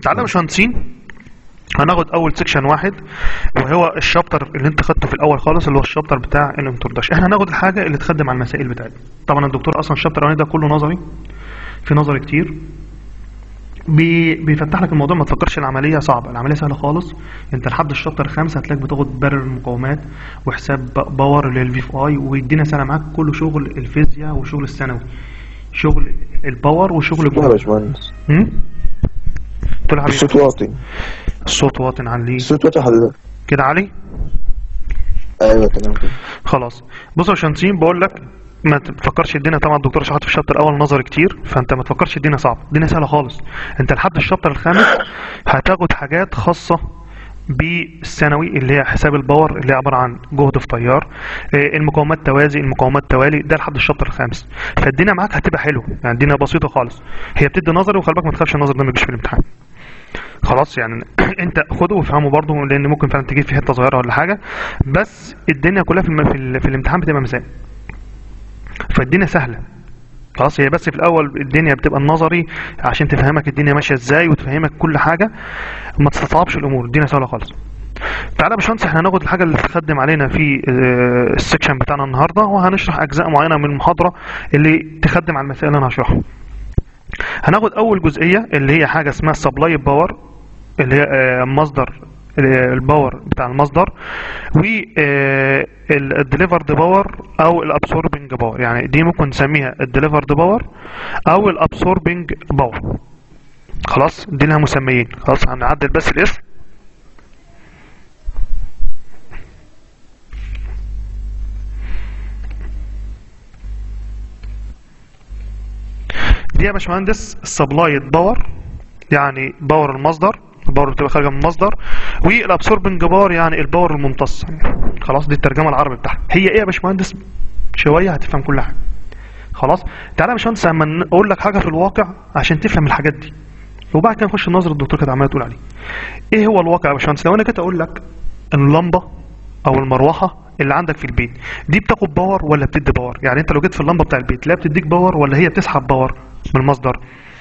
تعالى يا باشمهندسين هناخد اول سيكشن واحد وهو الشابتر اللي انت خدته في الاول خالص اللي هو الشابتر بتاع الانترودكشن احنا هناخد الحاجه اللي تخدم على المسائل بتاعتنا طبعا الدكتور اصلا الشابتر الاولاني ده كله نظري في نظري كتير بي بيفتح لك الموضوع ما تفكرش العمليه صعبه العمليه سهله خالص انت لحد الشابتر خمسة هتلاقيك بتاخد برر المقاومات وحساب ب- باور للفي اف اي ويدينا سنه معاك كله شغل الفيزياء وشغل الثانوي شغل الباور وشغل يا الجهد باشمهندس هم؟ قلت له يا حبيبي الصوت واطي الصوت واطن عن ليه الصوت واطي حضرتك كده علي ايوه تمام كده خلاص بص يا شمسين بقول لك ما تفكرش الدنيا طبعا الدكتور شرح في الشابتر الاول نظري كتير فانت ما تفكرش الدنيا صعبه الدنيا سهله خالص انت لحد الشابتر الخامس هتاخد حاجات خاصه بالثانوي اللي هي حساب الباور اللي هي عباره عن جهد في تيار آه، المقاومات توازي المقاومات توالي ده لحد الشابتر الخامس فالدنيا معاك هتبقى حلوه يعني الدنيا بسيطه خالص هي بتدي نظري وخلي بالك ما تخافش النظر ده ما يجيش في الامتحان خلاص يعني انت خده وافهمه برضه لان ممكن فعلا تجيب في حته صغيره ولا حاجه بس الدنيا كلها في, الم... في, ال... في الامتحان بتبقى مسائل فالدنيا سهله خلاص هي بس في الاول الدنيا بتبقى النظري عشان تفهمك الدنيا ماشيه ازاي وتفهمك كل حاجه ما تستصعبش الامور الدنيا سهله خالص تعالى يا باشمهندس احنا هناخد الحاجه اللي تخدم علينا في آه، السكشن بتاعنا النهارده وهنشرح اجزاء معينه من المحاضره اللي تخدم على المسائل اللي انا هشرحها هناخد اول جزئيه اللي هي حاجه اسمها سبلاي باور اللي هي آه، مصدر آه، الباور بتاع المصدر و الديليفرد باور او الابسوربنج باور يعني دي ممكن نسميها الديليفرد باور او الابسوربنج باور خلاص دي لها مسميين خلاص هنعدل بس الاسم دي يا باشمهندس السبلايد باور يعني باور المصدر الباور بتبقى خارجه من المصدر والابسوربنج باور يعني الباور الممتص خلاص دي الترجمه العربي بتاعها هي ايه يا باشمهندس شويه هتفهم كل حاجه خلاص تعالى يا باشمهندس اما اقول لك حاجه في الواقع عشان تفهم الحاجات دي وبعد كده نخش النظر الدكتور كانت عماله تقول عليه ايه هو الواقع يا باشمهندس لو انا جيت اقول لك ان اللمبه او المروحه اللي عندك في البيت دي بتاخد باور ولا بتدي باور يعني انت لو جيت في اللمبه بتاع البيت لا بتديك باور ولا هي بتسحب باور من المصدر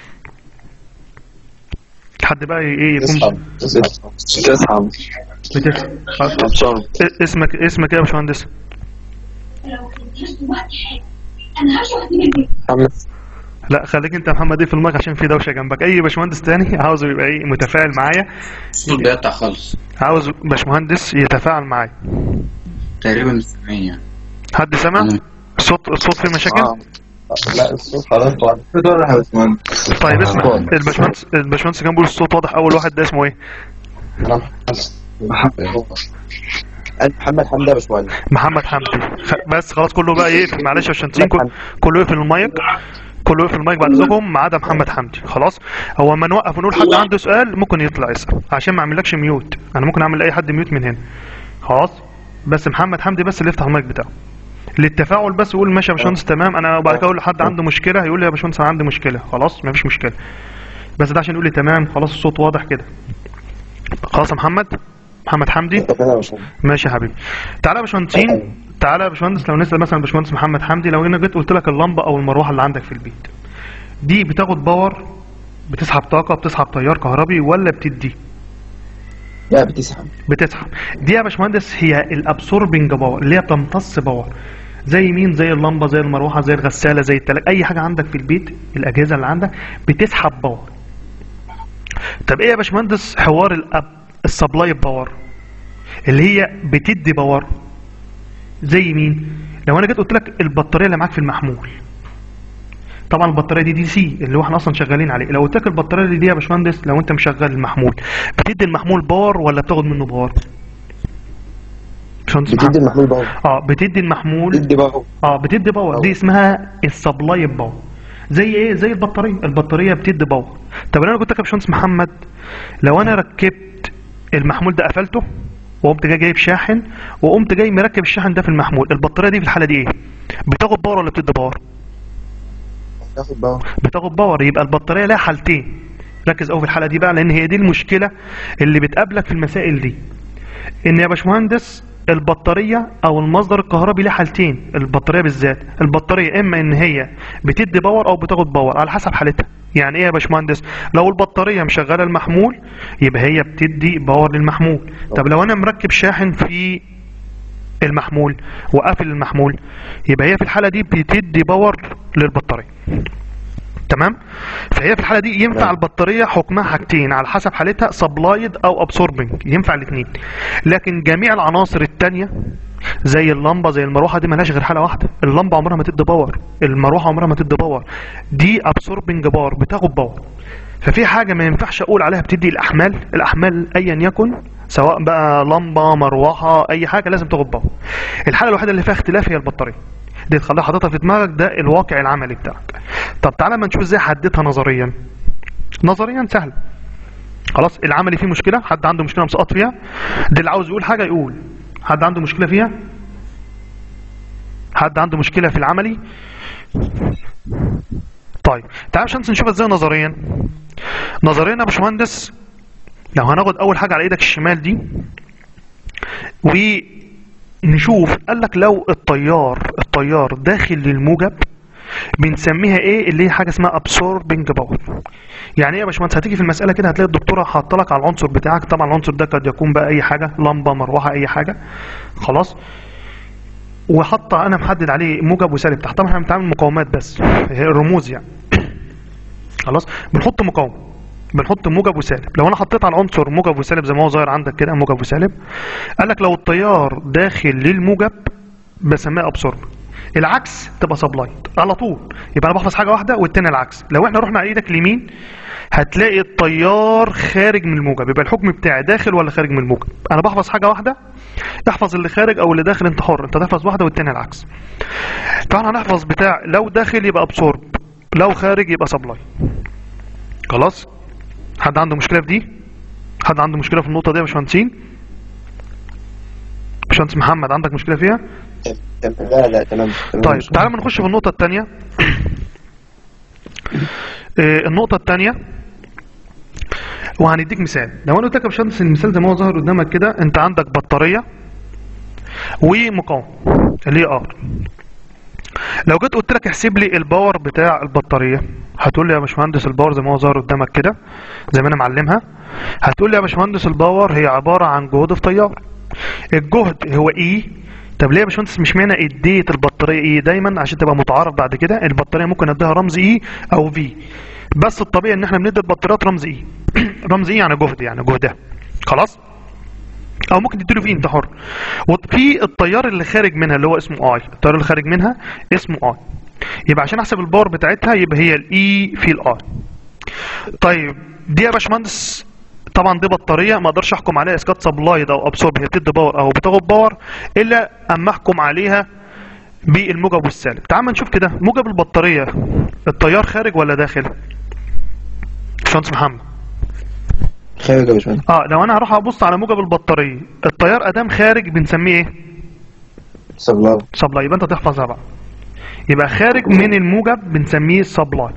حد بقى ايه يكون تسحب تسحب بتسحب خلاص. ابصر إيه- اسمك اسمك ايه يا باشمهندس لو كنت واحد حاجة انا هشرح دي من محمد لا خليك انت يا محمد ايه في المايك عشان في دوشه جنبك اي باشمهندس تاني عاوزه يبقى ايه متفاعل معايا الصوت بيقطع خالص عاوز باشمهندس يتفاعل معايا تقريبا مش سامعين يعني حد سمع أنا- الصوت الصوت فيه مشاكل آه. لا الصوت خلاص واضح الصوت واضح يا باشمهندس طيب اسمع واضح. الباشمهندس الباشمهندس كان بيقول الصوت واضح اول واحد ده اسمه ايه أنا محمد حمدي يا باشمهندس محمد حمدي خ- بس خلاص كله بقى يقفل معلش عشان تسين كل- كله يقفل المايك كله يقفل المايك بعد اذنكم ما عدا محمد حمدي خلاص هو اما نوقف ونقول حد عنده سؤال ممكن يطلع يسال عشان ما اعملكش ميوت انا ممكن اعمل لاي حد ميوت من هنا خلاص بس محمد حمدي بس اللي يفتح المايك بتاعه للتفاعل بس يقول ماشي يا باشمهندس تمام انا وبعد كده اقول لحد عنده مشكله هيقول لي يا باشمهندس انا عندي مشكله خلاص مفيش مشكله بس ده عشان يقول لي تمام خلاص الصوت واضح كده خلاص يا محمد محمد حمدي اتفقنا يا باشمهندس ماشي يا حبيبي تعالى يا باشمهندسين تعالى يا باشمهندس لو نسال مثلا باشمهندس محمد حمدي لو انا جيت قلت لك اللمبه او المروحه اللي عندك في البيت دي بتاخد باور بتسحب طاقه بتسحب تيار كهربي ولا بتدي لا بتسحب بتسحب دي يا باشمهندس هي الابسوربنج باور اللي هي بتمتص باور زي مين زي اللمبه زي المروحه زي الغساله زي التلاجة اي حاجه عندك في البيت الاجهزه اللي عندك بتسحب باور طب ايه يا باشمهندس حوار الاب السبلاي باور اللي هي بتدي باور زي مين لو انا جيت قلت لك البطاريه اللي معاك في المحمول طبعا البطاريه دي دي سي اللي هو احنا اصلا شغالين عليه لو قلت لك البطاريه دي, دي يا باشمهندس لو انت مشغل المحمول بتدي المحمول باور ولا بتاخد منه باور باشمهندس بتدي محمد. المحمول باور اه بتدي المحمول بتدي باور اه بتدي باور دي اسمها السبلاي باور زي ايه زي البطاريه البطاريه بتدي باور طب انا قلت لك يا باشمهندس محمد لو انا ركبت المحمول ده قفلته وقمت جاي جايب شاحن وقمت جاي مركب الشاحن ده في المحمول البطاريه دي في الحاله دي ايه بتاخد باور ولا بتدي باور تاخد باور بتاخد باور يبقى البطاريه لها حالتين ركز قوي في الحاله دي بقى لان هي دي المشكله اللي بتقابلك في المسائل دي ان يا باشمهندس البطارية او المصدر الكهربي ليه حالتين البطارية بالذات البطارية اما ان هي بتدي باور او بتاخد باور على حسب حالتها يعني ايه يا باشمهندس لو البطارية مشغلة المحمول يبقى هي بتدي باور للمحمول طب لو انا مركب شاحن في المحمول وقافل المحمول يبقى هي في الحالة دي بتدي باور للبطارية تمام فهي في الحالة دي ينفع نعم. البطارية حكمها حاجتين على حسب حالتها سبلايد او ابسوربنج ينفع الاثنين لكن جميع العناصر التانية زي اللمبة زي المروحة دي ملهاش غير حالة واحدة اللمبة عمرها ما تدي باور المروحة عمرها ما تدي باور دي ابسوربنج باور بتاخد باور ففي حاجة ما ينفعش اقول عليها بتدي الاحمال الاحمال ايا يكن سواء بقى لمبة مروحة اي حاجة لازم تاخد باور الحالة الوحيدة اللي فيها اختلاف هي البطارية دي تخليها حاططها في دماغك ده الواقع العملي بتاعك طب تعالى ما نشوف ازاي حددها نظريا نظريا سهل خلاص العملي فيه مشكلة حد عنده مشكلة مسقط فيها ده اللي عاوز يقول حاجة يقول حد عنده مشكلة فيها حد عنده مشكلة في العملي طيب تعال عشان نشوف ازاي نظريا نظريا يا باشمهندس لو هناخد اول حاجة على ايدك الشمال دي ونشوف قال لك لو التيار التيار داخل للموجب بنسميها ايه اللي هي حاجه اسمها absorbing باور يعني ايه يا باشمهندس هتيجي في المساله كده هتلاقي الدكتوره حاطه لك على العنصر بتاعك طبعا العنصر ده قد يكون بقى اي حاجه لمبه مروحه اي حاجه خلاص وحاطه انا محدد عليه موجب وسالب تحت طبعا احنا بنتعامل مقاومات بس هي الرموز يعني خلاص بنحط مقاومه بنحط موجب وسالب لو انا حطيت على العنصر موجب وسالب زي ما هو ظاهر عندك كده موجب وسالب قال لك لو التيار داخل للموجب بسميها ابسورب العكس تبقى سبلايت على طول يبقى انا بحفظ حاجه واحده والتاني العكس لو احنا رحنا على ايدك اليمين هتلاقي التيار خارج من الموجب يبقى الحكم بتاعي داخل ولا خارج من الموجب انا بحفظ حاجه واحده احفظ اللي خارج او اللي داخل انت حر انت تحفظ واحده والتاني العكس فاحنا هنحفظ بتاع لو داخل يبقى ابسورب لو خارج يبقى سبلاي خلاص حد عنده مشكله في دي حد عنده مشكله في النقطه دي يا باشمهندسين باشمهندس محمد عندك مشكله فيها تمام. لا لا تمام تمام. طيب تعالى ما نخش في النقطة التانية آه، النقطة التانية وهنديك مثال لو انا قلت لك يا باشمهندس المثال زي ما هو ظاهر قدامك كده انت عندك بطارية ومقاومة اللي هي ار لو جيت قلت لك احسب لي الباور بتاع البطارية هتقول لي يا باشمهندس الباور زي ما هو ظاهر قدامك كده زي ما انا معلمها هتقول لي يا باشمهندس الباور هي عبارة عن جهد في تيار الجهد هو اي طب ليه يا باشمهندس مش معنى اديت البطاريه ايه دايما عشان تبقى متعارف بعد كده البطاريه ممكن اديها رمز اي او في بس الطبيعي ان احنا بندي البطاريات رمز اي رمز اي يعني جهد يعني جهدها خلاص او ممكن تديله في انت حر وفي التيار اللي خارج منها اللي هو اسمه اي التيار اللي خارج منها اسمه اي يبقى عشان احسب الباور بتاعتها يبقى هي الاي في الاي طيب دي يا باشمهندس طبعا دي بطاريه ما اقدرش احكم عليها اسكات سبلايد او ابسورب هي بتدي باور او بتاخد باور الا اما احكم عليها بالموجب والسالب تعال ما نشوف كده موجب البطاريه التيار خارج ولا داخل باشمهندس محمد خارج يا باشمهندس اه لو انا هروح ابص على موجب البطاريه التيار ادام خارج بنسميه ايه سبلاي سبلاي يبقى انت تحفظها بقى يبقى خارج من الموجب بنسميه سبلاي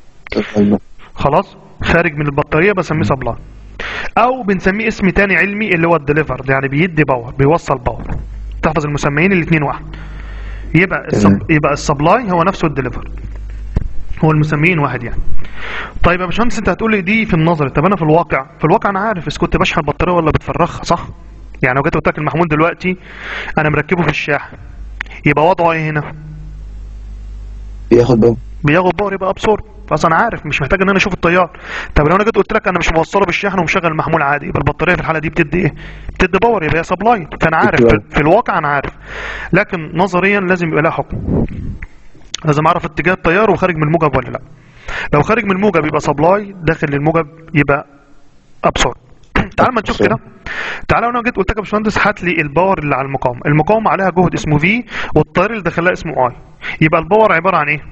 خلاص خارج من البطاريه بسميه سبلاي او بنسميه اسم تاني علمي اللي هو الدليفر يعني بيدي باور بيوصل باور تحفظ المسميين الاثنين واحد يبقى السب... تمام. يبقى السبلاي هو نفسه الدليفر هو المسميين واحد يعني طيب يا باشمهندس انت هتقول لي دي في النظر طب انا في الواقع في الواقع انا عارف اذا كنت بشحن البطاريه ولا بتفرغها صح يعني لو جيت قلت لك المحمول دلوقتي انا مركبه في الشاحن يبقى وضعه ايه هنا بياخد باور بياخد باور يبقى ابسورب خلاص انا عارف مش محتاج ان انا اشوف التيار طب لو انا جيت قلت لك انا مش موصله بالشحن ومشغل المحمول عادي يبقى البطاريه في الحاله دي بتدي ايه بتدي باور يبقى هي سبلاي فانا عارف في, في الواقع انا عارف لكن نظريا لازم يبقى لها حكم لازم اعرف اتجاه التيار وخارج من الموجب ولا لا لو خارج من الموجب يبقى سبلاي داخل للموجب يبقى ابسورب تعال ما نشوف كده تعال لو انا جيت قلت لك يا باشمهندس هات لي الباور اللي على المقاومه المقاومه عليها جهد اسمه في والتيار اللي داخلها اسمه اي يبقى الباور عباره عن ايه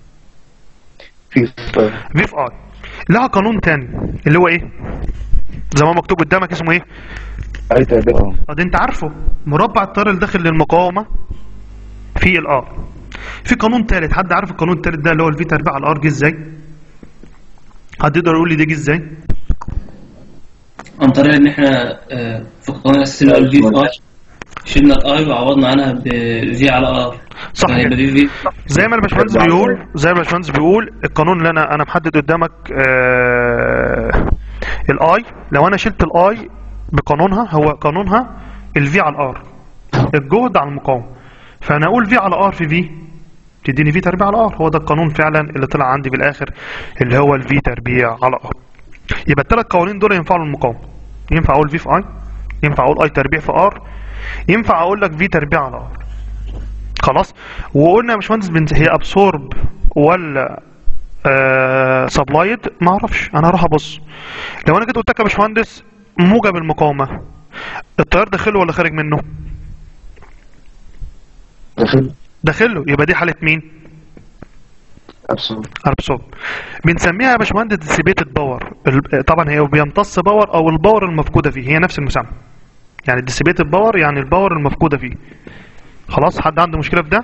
في باور في في اي لها قانون تاني اللي هو ايه زي ما هو مكتوب قدامك اسمه ايه اي تربيع اه اه ده انت عارفه مربع التيار اللي داخل للمقاومه في الار في قانون تالت حد عارف القانون التالت ده اللي هو الفي تربيع على الار جه ازاي حد يقدر يقول لي ده جه ازاي عن طريق ان احنا آه، في القانون الاساسي اللي هو الفي في اي شلنا الاي وعوضنا عنها بفي على ار صح يعني كده. يبقى في في زي ما الباشمهندس بيقول زي ما الباشمهندس بيقول القانون اللي انا انا محدد قدامك آه الاي لو انا شلت الاي بقانونها هو قانونها الفي على الار الجهد على المقاومه فانا اقول في على ار في في تديني في تربيع على ار هو ده القانون فعلا اللي طلع عندي في الاخر اللي هو الفي تربيع على ار يبقى الثلاث قوانين دول ينفعوا للمقاومه ينفع اقول في في اي ينفع اقول اي تربيع في ار ينفع اقول لك في تربيع على ار خلاص وقلنا يا باشمهندس بنت هي ابسورب ولا آه سبلايد ما اعرفش انا هروح ابص لو انا جيت قلت لك يا باشمهندس موجب المقاومه التيار داخله ولا خارج منه داخل داخله يبقى دي حاله مين ابسط ابسورب بنسميها يا باشمهندس ديسيبيتد باور طبعا هي بيمتص باور او الباور المفقوده فيه هي نفس المسمى يعني الديسيبيتد باور يعني الباور المفقوده فيه خلاص حد عنده مشكله في ده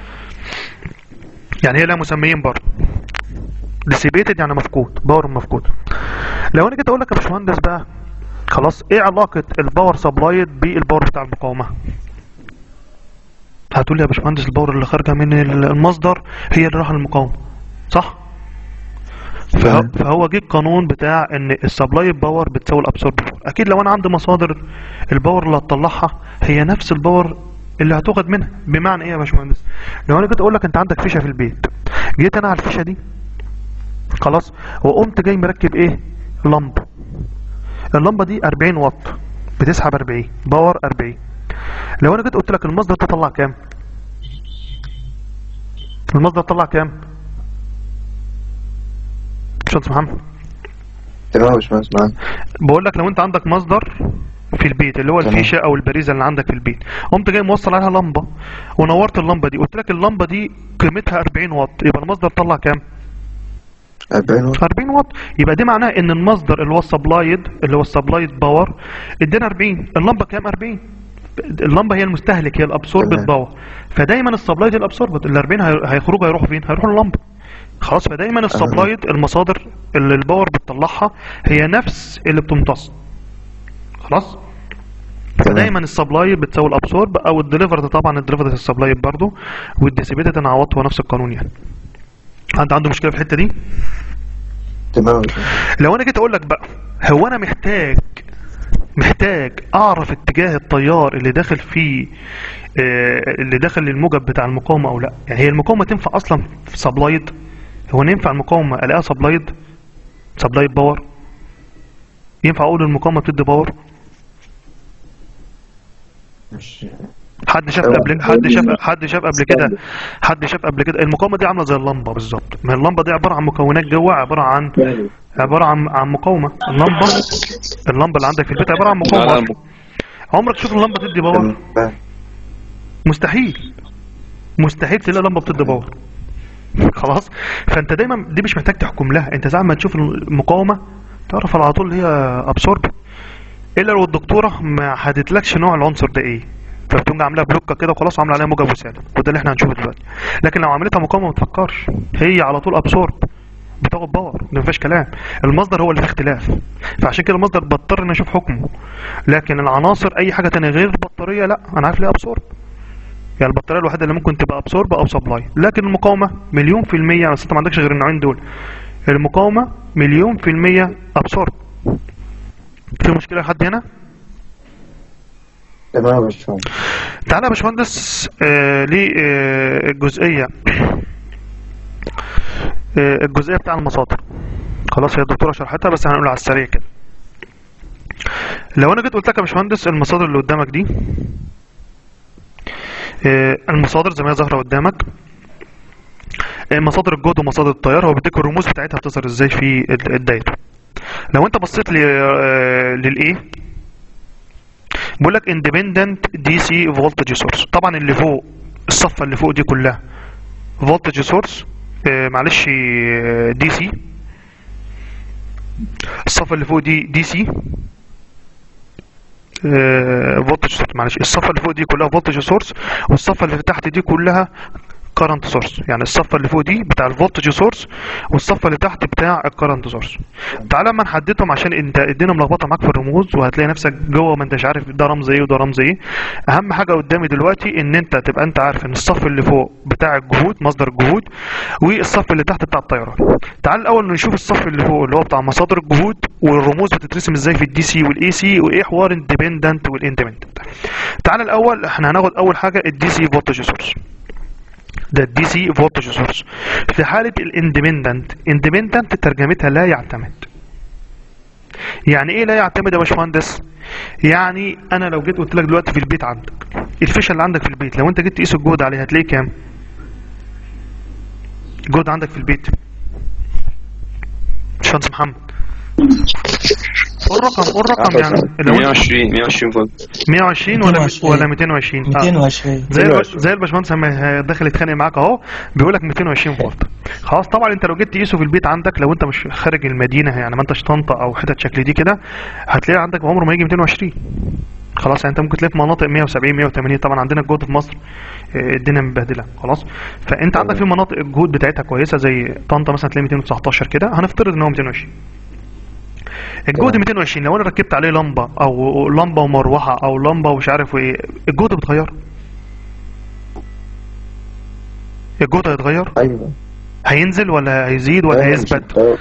يعني هي لها مسميين برضه ديسيبيتد يعني مفقود باور مفقود لو انا جيت اقول لك يا باشمهندس بقى خلاص ايه علاقه الباور سبلايد بالباور بتاع المقاومه هتقول لي يا باشمهندس الباور اللي خارجه من المصدر هي اللي راح للمقاومه صح فهو, فهو جه القانون بتاع ان السبلاي باور بتساوي الابسورب باور اكيد لو انا عندي مصادر الباور اللي هتطلعها هي نفس الباور اللي هتاخد منها بمعنى ايه يا باشمهندس لو انا جيت اقول لك انت عندك فيشه في البيت جيت انا على الفيشه دي خلاص وقمت جاي مركب ايه لمبه اللمبه دي 40 واط بتسحب 40 باور 40 لو انا جيت قلت لك المصدر ده طلع كام المصدر طلع كام باشمهندس محمد تمام يا باشمهندس معاك بقول لك لو انت عندك مصدر في البيت اللي هو تمام. الفيشه او البريزه اللي عندك في البيت قمت جاي موصل عليها لمبه ونورت اللمبه دي قلت لك اللمبه دي قيمتها 40 واط يبقى المصدر طلع كام 40 واط 40 واط يبقى دي معناه ان المصدر اللي هو السبلايد اللي هو السبلايد باور ادينا 40 اللمبه كام 40 اللمبه هي المستهلك هي الابسوربت تمام. باور فدايما السبلايد هي الابسوربت ال 40 هي- هيخرجوا هيروحوا فين هيروحوا للمبه خلاص فدايما السبلايد المصادر اللي الباور بتطلعها هي نفس اللي بتمتص خلاص فدايما السبلاي بتساوي الابسورب او الدليفرد طبعا الدليفرد السبلاي برضه والديسيبيتد انا عوضت هو نفس القانون يعني حد عنده مشكله في الحته دي تمام يا باشمهندس لو انا جيت اقول لك بقى هو انا محتاج محتاج اعرف اتجاه التيار اللي داخل فيه آه، اللي داخل للموجب بتاع المقاومه او لا يعني هي المقاومه تنفع اصلا في سبلايد هو أنا ينفع المقاومه الاقيها سبلايد سبلايد باور ينفع اقول المقاومه بتدي باور مش حد شاف أيوة. قبل حد شاف حد شاف قبل كده حد شاف قبل كده المقاومه دي عامله زي اللمبه بالظبط ما هي اللمبه دي عباره عن مكونات جوه عباره عن عباره عن عن مقاومه اللمبه اللمبه اللي عندك في البيت عباره عن مقاومه لا، أصلاً. عمرك تشوف اللمبه تدي باور تمام مستحيل مستحيل تلاقي لمبه بتدي باور خلاص فانت دايما دي مش محتاج تحكم لها انت ساعه ما تشوف المقاومه تعرف على طول هي ابسورب الا لو الدكتوره ما حددتلكش نوع العنصر ده ايه فبتقوم عاملاها بلوكه كده وخلاص عامله عليها موجب وسالب وده اللي احنا هنشوفه دلوقتي لكن لو عملتها مقاومه ما تفكرش هي على طول ابسورب بتاخد باور ما فيهاش كلام المصدر هو اللي فيه اختلاف فعشان كده المصدر بضطر ان اشوف حكمه لكن العناصر اي حاجه تانية غير البطاريه لا انا عارف ليه ابسورب يعني البطاريه الوحيده اللي ممكن تبقى ابسورب او سبلاي لكن المقاومه مليون في الميه بس انت ما عندكش غير النوعين دول المقاومه مليون في الميه ابسورب في مشكله لحد هنا تمام يا باشمهندس تعالى يا باشمهندس آه للجزئيه آه الجزئيه بتاع المصادر خلاص هي الدكتوره شرحتها بس هنقول على السريع كده لو انا جيت قلت لك يا باشمهندس المصادر اللي قدامك دي آه، المصادر زي ما هي ظاهره قدامك آه، مصادر الجهد ومصادر التيار هو بيديك الرموز بتاعتها بتظهر ازاي في ال- الدايره لو انت بصيت ل للايه بيقول لك independent DC voltage source طبعا اللي فوق الصفه اللي فوق دي كلها voltage source آه، معلش دي سي الصفه اللي فوق دي دي سي فولتج سورس معلش الصفه اللي فوق دي كلها فولتج سورس والصفه اللي تحت دي كلها current source يعني الصفه اللي فوق دي بتاع الفولتج سورس والصفه اللي تحت بتاع الكرنت سورس تعالى اما نحددهم عشان انت الدنيا ملخبطه معاك في الرموز وهتلاقي نفسك جوه ما انتش عارف ده رمز ايه وده رمز ايه اهم حاجه قدامي دلوقتي ان انت تبقى انت عارف ان الصف اللي فوق بتاع الجهود مصدر الجهود والصف اللي تحت بتاع التيار تعال الاول نشوف الصف اللي فوق اللي هو بتاع مصادر الجهود والرموز بتترسم ازاي في الدي سي والاي سي وايه حوار اندبندنت والاندبندنت تعال الاول احنا هناخد اول حاجه الدي سي فولتج سورس ده الدي سي فولتج سورس في حاله الاندبندنت اندبندنت ترجمتها لا يعتمد يعني ايه لا يعتمد يا باشمهندس يعني انا لو جيت قلت لك دلوقتي في البيت عندك الفيشه اللي عندك في البيت لو انت جيت تقيس الجهد عليها هتلاقيه كام الجهد عندك في البيت باشمهندس محمد قول رقم قول رقم يعني لو انت 120 120 فولت 120 ولا 220. ولا 220 آه. 220 زي الب- زي الباشمهندس لما داخل يتخانق معاك اهو بيقول لك 220 فولت خلاص طبعا انت لو جيت تقيسه في البيت عندك لو انت مش خارج المدينه يعني ما انتش طنطا او حتت شكل دي كده هتلاقي عندك عمره ما يجي 220 خلاص يعني انت ممكن تلاقي في مناطق 170 180 طبعا عندنا الجهد في مصر اه، الدنيا مبهدله خلاص فانت عندك في مناطق الجهود بتاعتها كويسه زي طنطا مثلا تلاقي 219 كده هنفترض ان هو 220 الجهد تمام. 220 لو انا ركبت عليه لمبه او لمبه ومروحه او لمبه ومش عارف ايه الجهد بيتغير الجهد هيتغير ايوه هينزل ولا هيزيد ولا هيثبت اه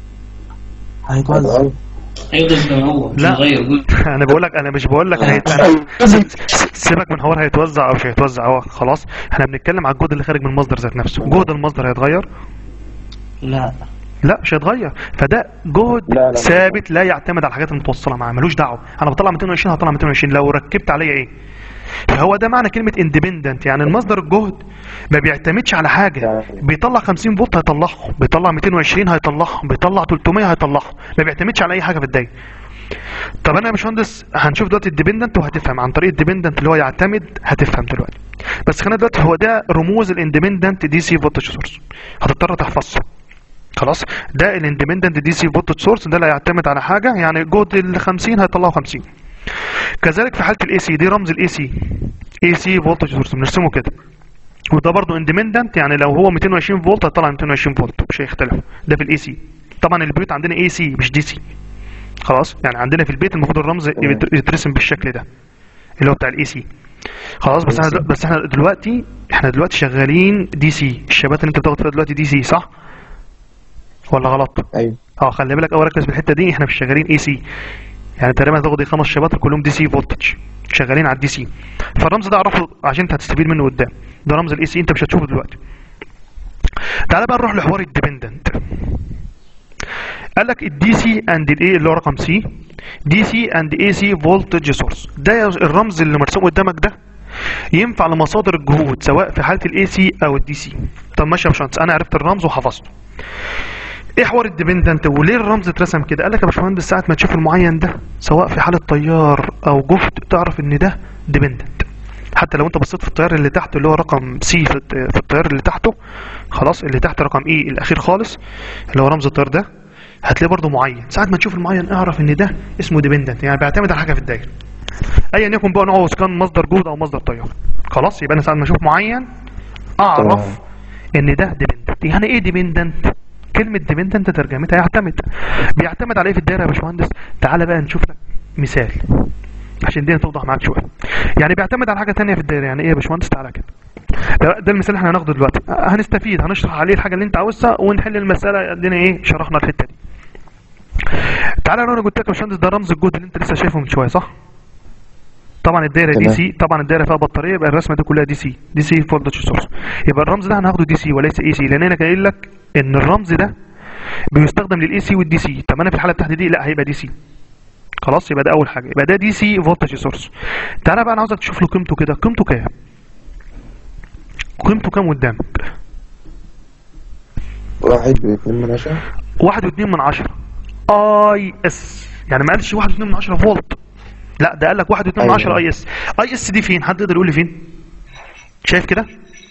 هيتوزع اه هيفضل زي ما هو مش لا. هيغير جزء انا بقول لك انا مش بقول لك هيت... أنا... سيبك من حوار هيتوزع او مش هيتوزع هو خلاص احنا بنتكلم على الجهد اللي خارج من المصدر ذات نفسه جهد المصدر هيتغير لا لا مش هيتغير فده جهد لا، لا، لا. ثابت لا يعتمد على الحاجات المتوصله معاه ملوش دعوه انا بطلع 220 هطلع 220 لو ركبت عليا ايه فهو ده معنى كلمه اندبندنت يعني المصدر الجهد ما بيعتمدش على حاجه يعني- بيطلع 50 فولت هيطلعهم بيطلع 220 هيطلعهم بيطلع 300 هيطلعهم ما بيعتمدش على اي حاجه في الدايره طب انا يا باشمهندس هنشوف دلوقتي الديبندنت وهتفهم عن طريق الديبندنت اللي هو يعتمد هتفهم دلوقتي بس خلينا دلوقتي هو ده رموز الاندبندنت دي سي فولتج سورس هتضطر تحفظه خلاص ده الاندبندنت دي سي فولتج سورس ده لا يعتمد على حاجه يعني جهد ال 50 هيطلعه 50 كذلك في حاله الاي سي دي رمز الاي سي اي سي فولتج سورس بنرسمه كده وده برضو اندبندنت يعني لو هو 220 فولت هيطلع 220 فولت مش هيختلف ده في الاي سي طبعا البيوت عندنا اي سي مش دي سي خلاص يعني عندنا في البيت المفروض الرمز يت- يترسم بالشكل ده اللي هو بتاع الاي سي خلاص بس احنا دل- بس احنا دلوقتي احنا دلوقتي شغالين دي سي الشبات اللي انت بتاخد فيها دلوقتي دي سي صح ولا غلط ايوه اه خلي بالك اول ركز في الحته دي احنا مش شغالين اي سي يعني تقريبا هتاخد ايه خمس شباتر كلهم دي سي فولتج شغالين على الدي سي فالرمز ده اعرفه عشان انت هتستفيد منه قدام ده رمز الاي سي انت مش هتشوفه دلوقتي تعالى بقى نروح لحوار الديبندنت قال لك الدي سي اند الاي اللي هو رقم سي دي سي اند اي سي فولتج سورس ده الرمز اللي مرسوم قدامك ده ينفع لمصادر الجهود سواء في حاله الاي سي او الدي سي طب ماشي يا باشمهندس انا عرفت الرمز وحفظته ايه حوار الديبندنت وليه الرمز اترسم كده قال لك يا باشمهندس ساعه ما تشوف المعين ده سواء في حاله تيار او جهد تعرف ان ده ديبندنت حتى لو انت بصيت في التيار اللي تحته اللي هو رقم سي في الت- في التيار اللي تحته خلاص اللي تحت رقم اي الاخير خالص اللي هو رمز التيار ده هتلاقيه برضه معين ساعه ما تشوف المعين اعرف ان ده اسمه ديبندنت يعني بيعتمد على حاجه في الدايره ايا يكن بقى نوعه إذا كان مصدر جهد او مصدر تيار خلاص يبقى انا ساعه ما اشوف معين اعرف تمام. ان ده ديبندنت يعني ايه ديبندنت كلمه ديبندنت ترجمتها يعتمد بيعتمد على ايه في الدايره يا باشمهندس تعالى بقى نشوف لك مثال عشان الدنيا توضح معاك شويه يعني بيعتمد على حاجه تانية في الدايره يعني ايه يا باشمهندس تعالى كده ده, ده المثال اللي احنا هناخده دلوقتي هنستفيد هنشرح عليه الحاجه اللي انت عاوزها ونحل المساله ادينا ايه شرحنا الحته دي تعالى انا قلت لك يا باشمهندس ده رمز الجهد اللي انت لسه شايفه من شويه صح طبعا الدايره دي تمام. سي طبعا الدايره فيها بطاريه يبقى الرسمه دي كلها دي سي دي سي فولتج سورس يبقى الرمز ده هناخده دي سي وليس اي سي لان انا قايل لك ان الرمز ده بيستخدم للاي سي والدي سي طب انا في الحاله بتاعتي دي لا هيبقى دي سي خلاص يبقى ده اول حاجه يبقى ده دي سي فولتج سورس تعالى بقى انا عاوزك تشوف له قيمته كده قيمته كام قيمته كام قدامك واحد واثنين من عشرة واحد واتنين من عشرة اي اس يعني ما قالش واحد واتنين من عشرة فولت لا ده قال لك واحد واتنين من أيوة. عشرة اي اس اي اس دي فين حد يقدر يقول لي فين شايف كده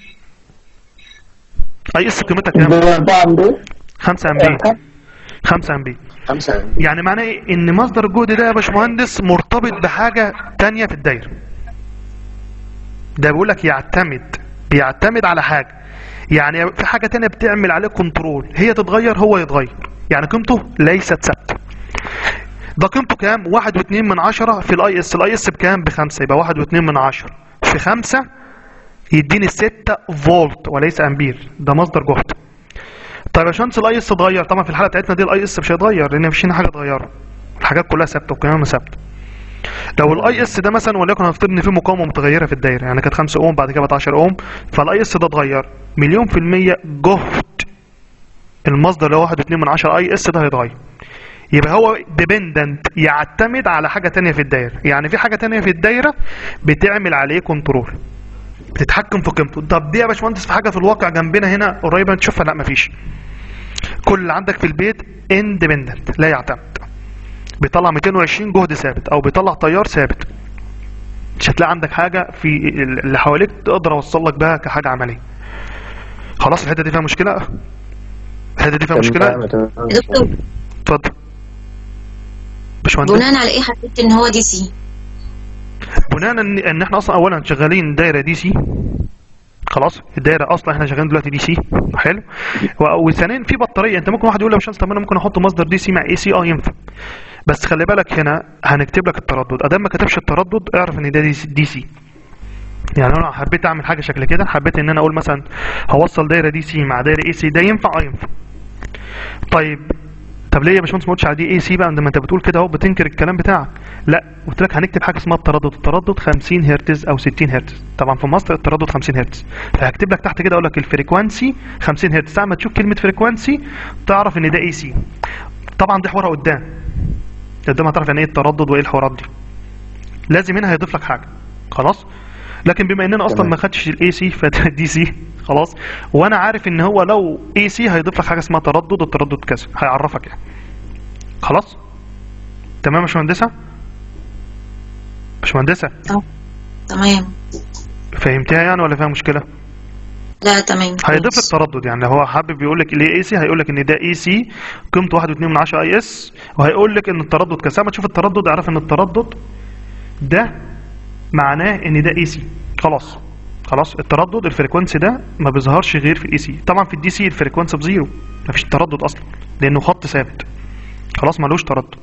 اي اس قيمتها كام أربعة أمبير خمسة امبير خمسة امبير خمسة يعني معناه ايه ان مصدر الجهد ده يا باشمهندس مرتبط بحاجة تانية في الدايرة ده بيقول لك يعتمد بيعتمد على حاجة يعني في حاجه تانية بتعمل عليه كنترول هي تتغير هو يتغير يعني قيمته ليست ثابته ده قيمته كام واحد واتنين من عشرة في الاي اس الاي اس بكام بخمسة يبقى واحد واتنين من عشرة في خمسة يديني ستة فولت وليس امبير ده مصدر جهد طيب يا شمس الاي اس اتغير طبعا في الحاله بتاعتنا دي الاي اس مش هيتغير لان مفيش هنا حاجه اتغيرت الحاجات كلها ثابته وقيمها ثابته لو الاي اس ده مثلا وليكن هنفترض ان في مقاومه متغيره في الدايره يعني كانت 5 اوم بعد كده بقت 10 اوم فالاي اس ده اتغير مليون في الميه جهد المصدر اللي هو 1.2 من 10 اي اس ده هيتغير يبقى هو ديبندنت يعتمد على حاجه تانية في الدايره يعني في حاجه تانية في الدايره بتعمل عليه كنترول بتتحكم في قيمته طب دي يا باشمهندس في حاجه في الواقع جنبنا هنا قريبه تشوفها لا مفيش كل اللي عندك في البيت اندبندنت لا يعتمد بيطلع 220 جهد ثابت او بيطلع تيار ثابت مش هتلاقي عندك حاجه في اللي حواليك تقدر اوصل لك بها كحاجه عمليه خلاص الحته دي فيها مشكله الحته دي فيها مشكله تمام، تمام. يا دكتور اتفضل باشمهندس بناء على ايه حددت ان هو دي سي بناء ان ان احنا اصلا اولا شغالين دايره دي سي خلاص الدايره اصلا احنا شغالين دلوقتي دي سي حلو و- وثانيا في بطاريه انت ممكن واحد يقول لي يا باشمهندس طب انا ممكن احط مصدر دي سي مع اي سي اه ينفع بس خلي بالك هنا هنكتب لك التردد ادام ما كتبش التردد اعرف ان ده دي سي, دي سي. يعني انا حبيت اعمل حاجه شكل كده حبيت ان انا اقول مثلا هوصل دايره دي سي مع دايره اي سي ده ينفع اه ينفع طيب طب ليه يا باشمهندس ما قلتش على دي اي سي بقى عندما انت بتقول كده اهو بتنكر الكلام بتاعك لا قلت لك هنكتب حاجه اسمها التردد التردد 50 هرتز او 60 هرتز طبعا في مصر التردد 50 هرتز فهكتب لك تحت كده اقول لك الفريكوانسي 50 هرتز ساعه ما تشوف كلمه فريكوانسي تعرف ان ده اي سي طبعا دي حوارها قدام قدام هتعرف يعني ايه التردد وايه الحوارات دي لازم هنا هيضيف لك حاجه خلاص لكن بما اننا اصلا تمام. ما خدتش الاي سي فده دي سي خلاص وانا عارف ان هو لو اي سي هيضيف لك حاجه اسمها تردد التردد كذا هيعرفك يعني خلاص تمام يا باشمهندسه باشمهندسه تمام فهمتها يعني ولا فيها مشكله لا تمام هيضيف لك كويس. تردد يعني هو حابب يقول لك ليه اي سي هيقول لك ان ده اي سي قيمته 1.2 من 10 اي اس وهيقول لك ان التردد كذا ساعة ما تشوف التردد اعرف ان التردد ده معناه ان ده اي سي خلاص خلاص التردد الفريكونسي ده ما بيظهرش غير في الاي سي طبعا في الدي سي الفريكونسي بزيرو مفيش تردد اصلا لانه خط ثابت خلاص ملوش تردد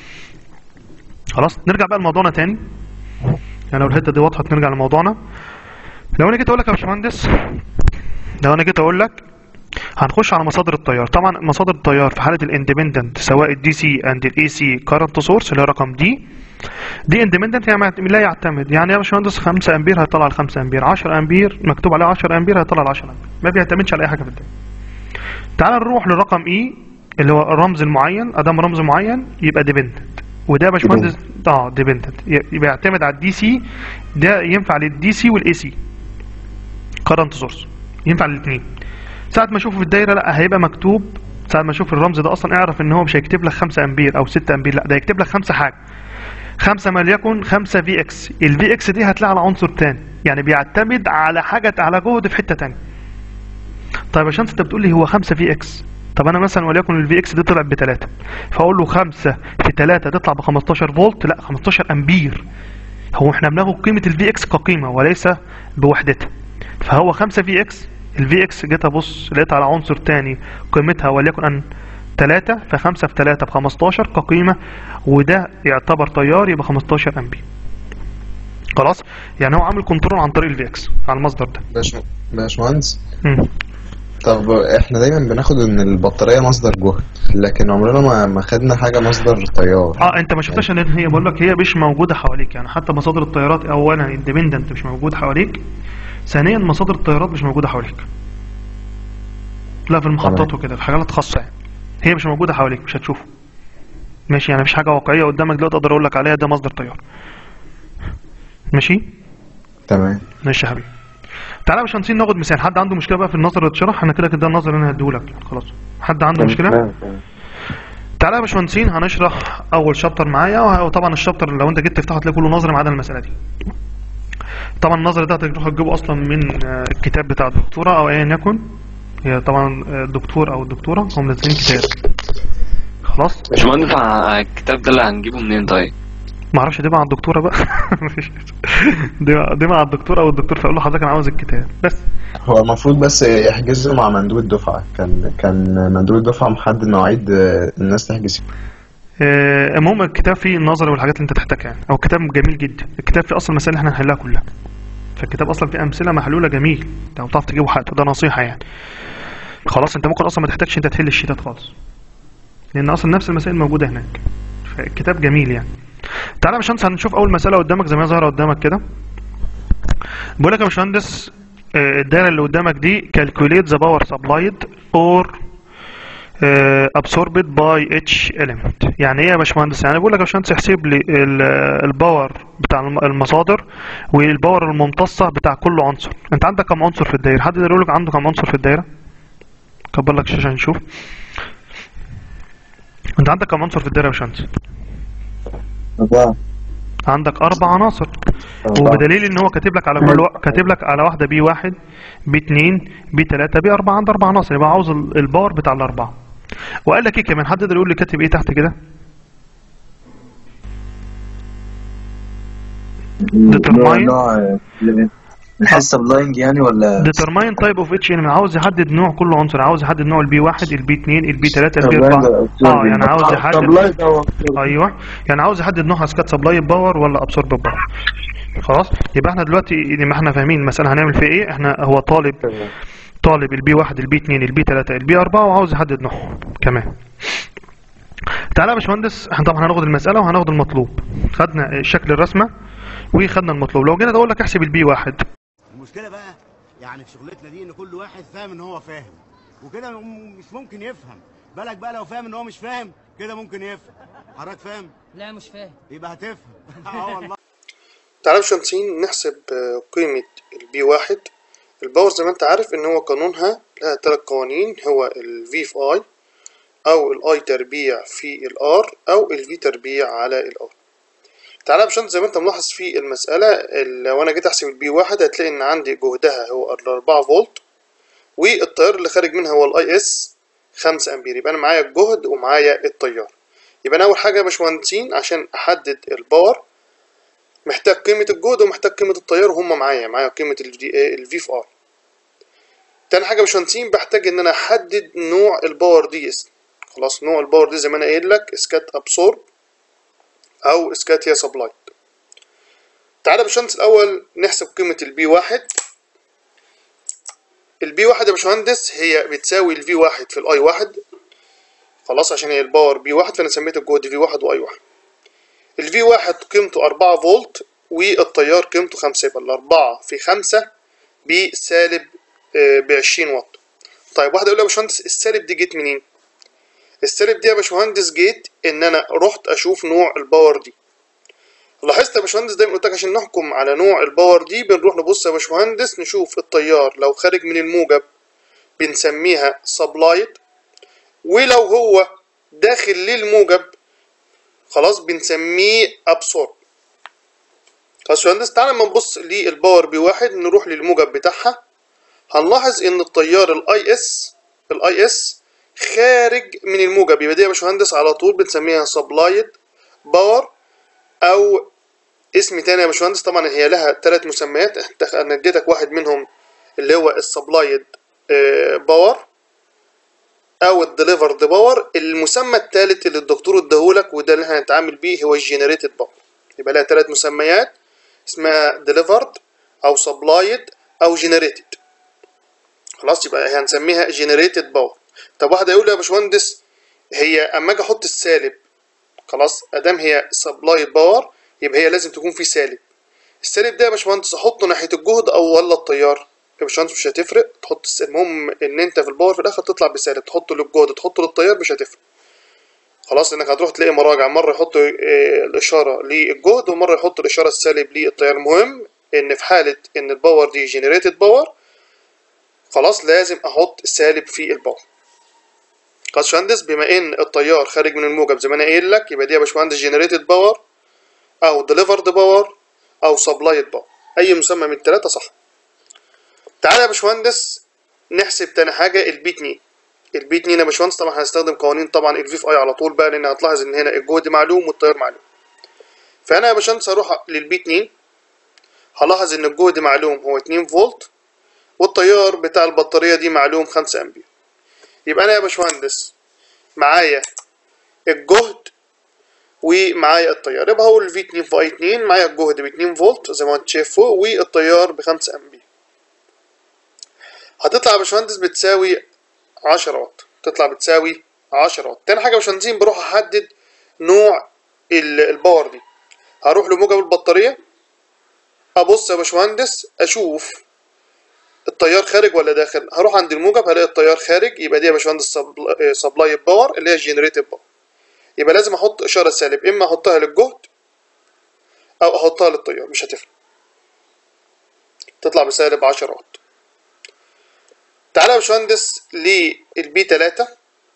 خلاص نرجع بقى لموضوعنا تاني يعني لو الحته دي وضحت نرجع لموضوعنا لو انا جيت اقول لك يا باشمهندس لو انا جيت اقول لك هنخش على مصادر التيار طبعا مصادر التيار في حاله الاندبندنت سواء الدي سي اند الاي سي كارنت سورس اللي هو رقم دي دي اندبندنت يعني لا يعتمد يعني يا باشمهندس 5 امبير هيطلع ال 5 امبير 10 امبير مكتوب عليه 10 امبير هيطلع ال 10 امبير ما بيعتمدش على اي حاجه في الدنيا تعال نروح لرقم اي اللي هو الرمز المعين ادام رمز معين يبقى ديبندنت وده يا باشمهندس اه ديبندنت يبقى يعتمد على الدي سي ده ينفع للدي سي والاي سي كارنت سورس ينفع للاثنين ساعة ما اشوفه في الدايرة لا هيبقى مكتوب ساعة ما اشوف الرمز ده اصلا اعرف ان هو مش هيكتب لك 5 امبير او 6 امبير لا ده هيكتب لك 5 حاجة 5 ما ليكن 5 في اكس الفي اكس دي هتلاقي على عنصر تاني يعني بيعتمد على حاجة على جهد في حتة تانية طيب يا شمس انت بتقول لي هو 5 في اكس طب انا مثلا وليكن الفي اكس دي طلعت ب 3 فاقول له 5 في 3 تطلع ب 15 فولت لا 15 امبير هو احنا بناخد قيمة الفي اكس كقيمة وليس بوحدتها فهو 5 في اكس الفي اكس جيت ابص لقيت على عنصر تاني قيمتها وليكن ان 3 ف5 في 3 ب 15 كقيمة وده يعتبر تيار يبقى 15 امبير خلاص يعني هو عامل كنترول عن طريق الفي اكس على المصدر ده باش باشمهندس مم. طب احنا دايما بناخد ان البطارية مصدر جهد لكن عمرنا ما ما خدنا حاجة مصدر تيار اه انت ما شفتهاش ان هي بقول لك هي مش موجوده حواليك يعني حتى مصادر التيارات اولا اندبندنت مش موجود حواليك ثانيا مصادر التيارات مش موجوده حواليك لا في المحطات تمام. وكده في حاجات خاصه يعني هي مش موجوده حواليك مش هتشوفه ماشي يعني مفيش حاجه واقعيه قدامك دلوقتي اقدر اقول لك عليها ده مصدر تيار ماشي تمام ماشي يا حبيبي تعالى يا باشمهندسين ناخد مثال حد عنده مشكله بقى في النظر اللي اتشرح انا كده كده النظر اللي انا هديهولك خلاص حد عنده مشكله تمام، تمام. تعالى يا باشمهندسين هنشرح اول شابتر معايا وطبعا الشابتر لو انت جيت تفتحه هتلاقي كله نظري ما عدا المساله دي طبعا النظري ده هتروح تجيبه اصلا من آه، الكتاب بتاع الدكتوره او ايا يكن هي طبعا آه، الدكتور او الدكتوره هم منزلين كتاب خلاص باشمهندس ع- الكتاب ده اللي هنجيبه منين طيب؟ ما اعرفش دي مع الدكتوره بقى مفيش. دي دي مع الدكتوره او الدكتور فيقول له حضرتك انا عاوز الكتاب بس هو المفروض بس يحجزوا مع مندوب الدفعة كان كان مندوب الدفعة محدد مواعيد آه، الناس تحجز فيها. آه، المهم الكتاب فيه النظري والحاجات اللي انت تحتاجها يعني او كتاب جميل جدا الكتاب فيه اصلا المسائل اللي احنا هنحلها كلها فالكتاب اصلا فيه امثله محلوله جميل انت لو تعرف تجيبه حتى ده نصيحه يعني خلاص انت ممكن اصلا ما تحتاجش انت تحل الشيتات خالص لان اصلا نفس المسائل موجوده هناك فالكتاب جميل يعني تعالى يا باشمهندس هنشوف اول مساله قدامك زي ما هي ظاهره قدامك كده بيقول لك يا باشمهندس آه، الدايره اللي قدامك دي calculate the power supplied or آه، absorbed by each element يعني ايه يا باشمهندس يعني بيقول لك يا باشمهندس احسب لي ال- الباور بتاع الم- المصادر والباور الممتصه بتاع كل عنصر انت عندك كم عنصر في الدايره حد يقول لك عنده كم عنصر في الدايره كبر لك الشاشه نشوف انت عندك كم عنصر في الدايره يا باشمهندس أربعة عندك اربع عناصر وبدليل ان هو كاتب لك على كل وا... كاتب لك على واحده بي واحد بي اتنين بي تلاته بي اربعه عند اربع عناصر يبقى عاوز ال- الباور بتاع الاربعه وقال لك ايه كمان حد يقدر يقول لي كاتب ايه تحت كده determine نوع الحس سبلاينج يعني ولا determine type of each element عاوز يحدد نوع كل عنصر عاوز يحدد نوع البي واحد البي اتنين البي تلاته البي اربعه اه يعني عاوز يحدد ايوه يعني عاوز يحدد نوعها سكات سبلاي باور ولا ابسورب باور خلاص يبقى احنا دلوقتي ما احنا فاهمين المساله هنعمل فيها ايه احنا هو طالب طالب البي واحد البي اتنين البي تلاته البي اربعه وعاوز يحدد نوعهم كمان تعالى يا باشمهندس احنا طبعا هناخد المساله وهناخد المطلوب خدنا شكل الرسمه وخدنا المطلوب لو جينا اقول لك احسب البي واحد المشكله بقى يعني في شغلتنا دي ان كل واحد فاهم ان هو فاهم وكده م- مش ممكن يفهم بالك بقى لو فاهم ان هو مش فاهم كده ممكن يفهم حضرتك فاهم لا مش فاهم يبقى هتفهم اه والله تعالى يا باشمهندسين نحسب آه، قيمة البي واحد الباور زي ما انت عارف ان هو قانونها لها تلات قوانين هو ال V في I او ال I تربيع في ال R او ال V تربيع على ال R تعالى يا باشمهندس زي ما انت ملاحظ في المسألة ال- لو انا جيت احسب البي واحد هتلاقي ان عندي جهدها هو الأربعة فولت والتيار اللي خارج منها هو الاي اس خمسة امبير يبقى انا معايا الجهد ومعايا التيار يبقى انا اول حاجة يا باشمهندسين عشان احدد الباور محتاج قيمة الجهد ومحتاج قيمة التيار وهم معايا معايا قيمة ال في في ار تاني حاجة يا باشمهندسين بحتاج ان انا احدد نوع الباور دي اس خلاص نوع الباور دي زي ما انا قايل لك اسكات ابسورب او اسكات هي سبلايت تعالى يا باشمهندس الاول نحسب قيمة البي واحد البي واحد يا باشمهندس هي بتساوي الفي واحد في الاي واحد خلاص عشان هي الباور بي واحد فانا سميت الجهد في واحد واي واحد الفي واحد قيمته أربعة فولت والتيار قيمته خمسة يبقى الأربعة في خمسة بسالب بعشرين واط طيب واحد يقول لي يا باشمهندس السالب دي جت منين؟ السالب دي يا باشمهندس جيت إن أنا رحت أشوف نوع الباور دي لاحظت يا باشمهندس دايما قلت لك عشان نحكم على نوع الباور دي بنروح نبص يا باشمهندس نشوف التيار لو خارج من الموجب بنسميها سبلايت ولو هو داخل للموجب خلاص بنسميه ابسورب خلاص يا باشمهندس تعالى لما نبص للباور بي واحد نروح للموجب بتاعها هنلاحظ ان التيار الاي اس الاي اس خارج من الموجب يبقى دي يا باشمهندس على طول بنسميها سبلايد باور او اسم تاني يا باشمهندس طبعا هي لها ثلاث مسميات انت- انا اديتك واحد منهم اللي هو السبلايد باور او الديليفرد باور المسمى الثالث اللي الدكتور اداهولك وده اللي احنا هنتعامل بيه هو الجنريتد باور يبقى لها ثلاث مسميات اسمها ديليفرد او سبلايد او جنريتد خلاص يبقى هنسميها جنريتد باور طب واحد هيقول لي يا باشمهندس هي اما اجي احط السالب خلاص ادام هي سبلايد باور يبقى هي لازم تكون في سالب السالب ده يا باشمهندس احطه ناحيه الجهد او ولا التيار يا باشمهندس مش هتفرق تحط الس- المهم ان انت في الباور في الاخر تطلع بسالب تحطه للجهد تحطه للتيار مش هتفرق خلاص انك هتروح تلاقي مراجع مره يحط آه، الاشاره للجهد ومره يحط الاشاره السالب للتيار المهم ان في حاله ان الباور دي جنريتد باور خلاص لازم احط سالب في الباور خلاص يا باشمهندس بما ان التيار خارج من الموجب زي ما انا قايل لك يبقى دي يا باشمهندس جنريتد باور او ديليفرد باور او سبلايد باور اي مسمى من الثلاثه صح تعالى يا باشمهندس نحسب تاني حاجه البي 2 البي 2 يا باشمهندس طبعا هنستخدم قوانين طبعا الفي في اي على طول بقى لان هتلاحظ ان هنا الجهد معلوم والتيار معلوم فانا يا باشمهندس هروح للبي 2 هلاحظ ان الجهد معلوم هو 2 فولت والتيار بتاع البطارية دي معلوم 5 امبير يبقى انا يا باشمهندس معايا الجهد ومعايا التيار يبقى هقول في 2 في اي 2 معايا الجهد ب 2 فولت زي ما انت شايف فوق والتيار ب 5 امبير هتطلع يا باشمهندس بتساوي 10 واط تطلع بتساوي 10 واط تاني حاجه يا باشمهندسين بروح احدد نوع ال- الباور دي هروح لموجب البطاريه ابص يا باشمهندس اشوف التيار خارج ولا داخل هروح عند الموجب هلاقي التيار خارج يبقى دي يا باشمهندس سبلاي باور اللي هي جنريتيف باور يبقى لازم احط اشاره سالب اما احطها للجهد او احطها للتيار مش هتفرق تطلع بسالب 10 واط تعالى يا باشمهندس للبي 3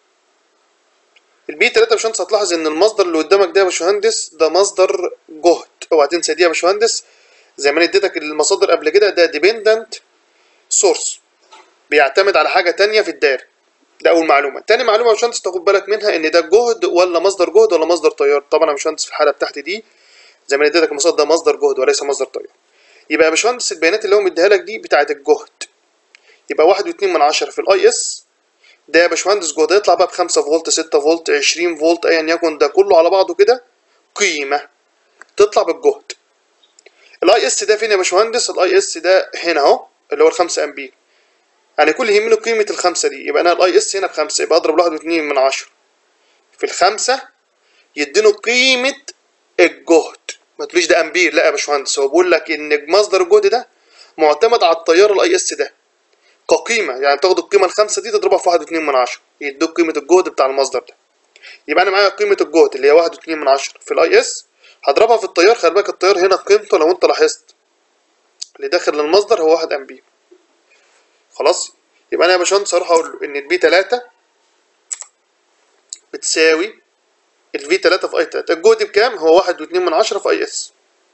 البي 3 يا باشمهندس هتلاحظ ان المصدر اللي قدامك ده يا باشمهندس ده مصدر جهد اوعى تنسى دي يا باشمهندس زي ما انا اديتك المصادر قبل كده ده ديبندنت سورس بيعتمد على حاجه تانية في الدايره ده اول معلومه تاني معلومه يا باشمهندس تاخد بالك منها ان ده جهد ولا مصدر جهد ولا مصدر تيار طبعا يا باشمهندس في الحاله بتاعتي دي زي ما انا اديتك المصادر ده مصدر جهد وليس مصدر تيار يبقى يا باشمهندس البيانات اللي هو مديها لك دي بتاعه الجهد يبقى واحد واتنين من عشرة في الاي اس ده يا باشمهندس جهد يطلع بقى بخمسة فولت ستة فولت عشرين فولت ايا يكن ده كله على بعضه كده قيمة تطلع بالجهد الاي اس ده فين يا باشمهندس الاي اس ده هنا اهو اللي هو الخمسة امبير يعني كل يهمني قيمة الخمسة دي يبقى انا الاي اس هنا بخمسة يبقى اضرب واحد واتنين من عشرة في الخمسة يديني قيمة الجهد ما تقوليش ده امبير لا يا باشمهندس هو بيقول لك ان مصدر الجهد ده معتمد على التيار الاي اس ده كقيمة يعني تاخد القيمة الخمسة دي تضربها في واحد واتنين من عشرة يدوك قيمة الجهد بتاع المصدر ده يبقى أنا معايا قيمة الجهد اللي هي واحد واتنين من عشرة في الأي إس هضربها في التيار خلي بالك التيار هنا قيمته لو أنت لاحظت اللي داخل للمصدر هو واحد أمبير خلاص يبقى أنا يا باشمهندس هروح أقول له إن البي تلاتة بتساوي الفي تلاتة في أي تلاتة الجهد بكام؟ هو واحد واتنين من عشرة في أي إس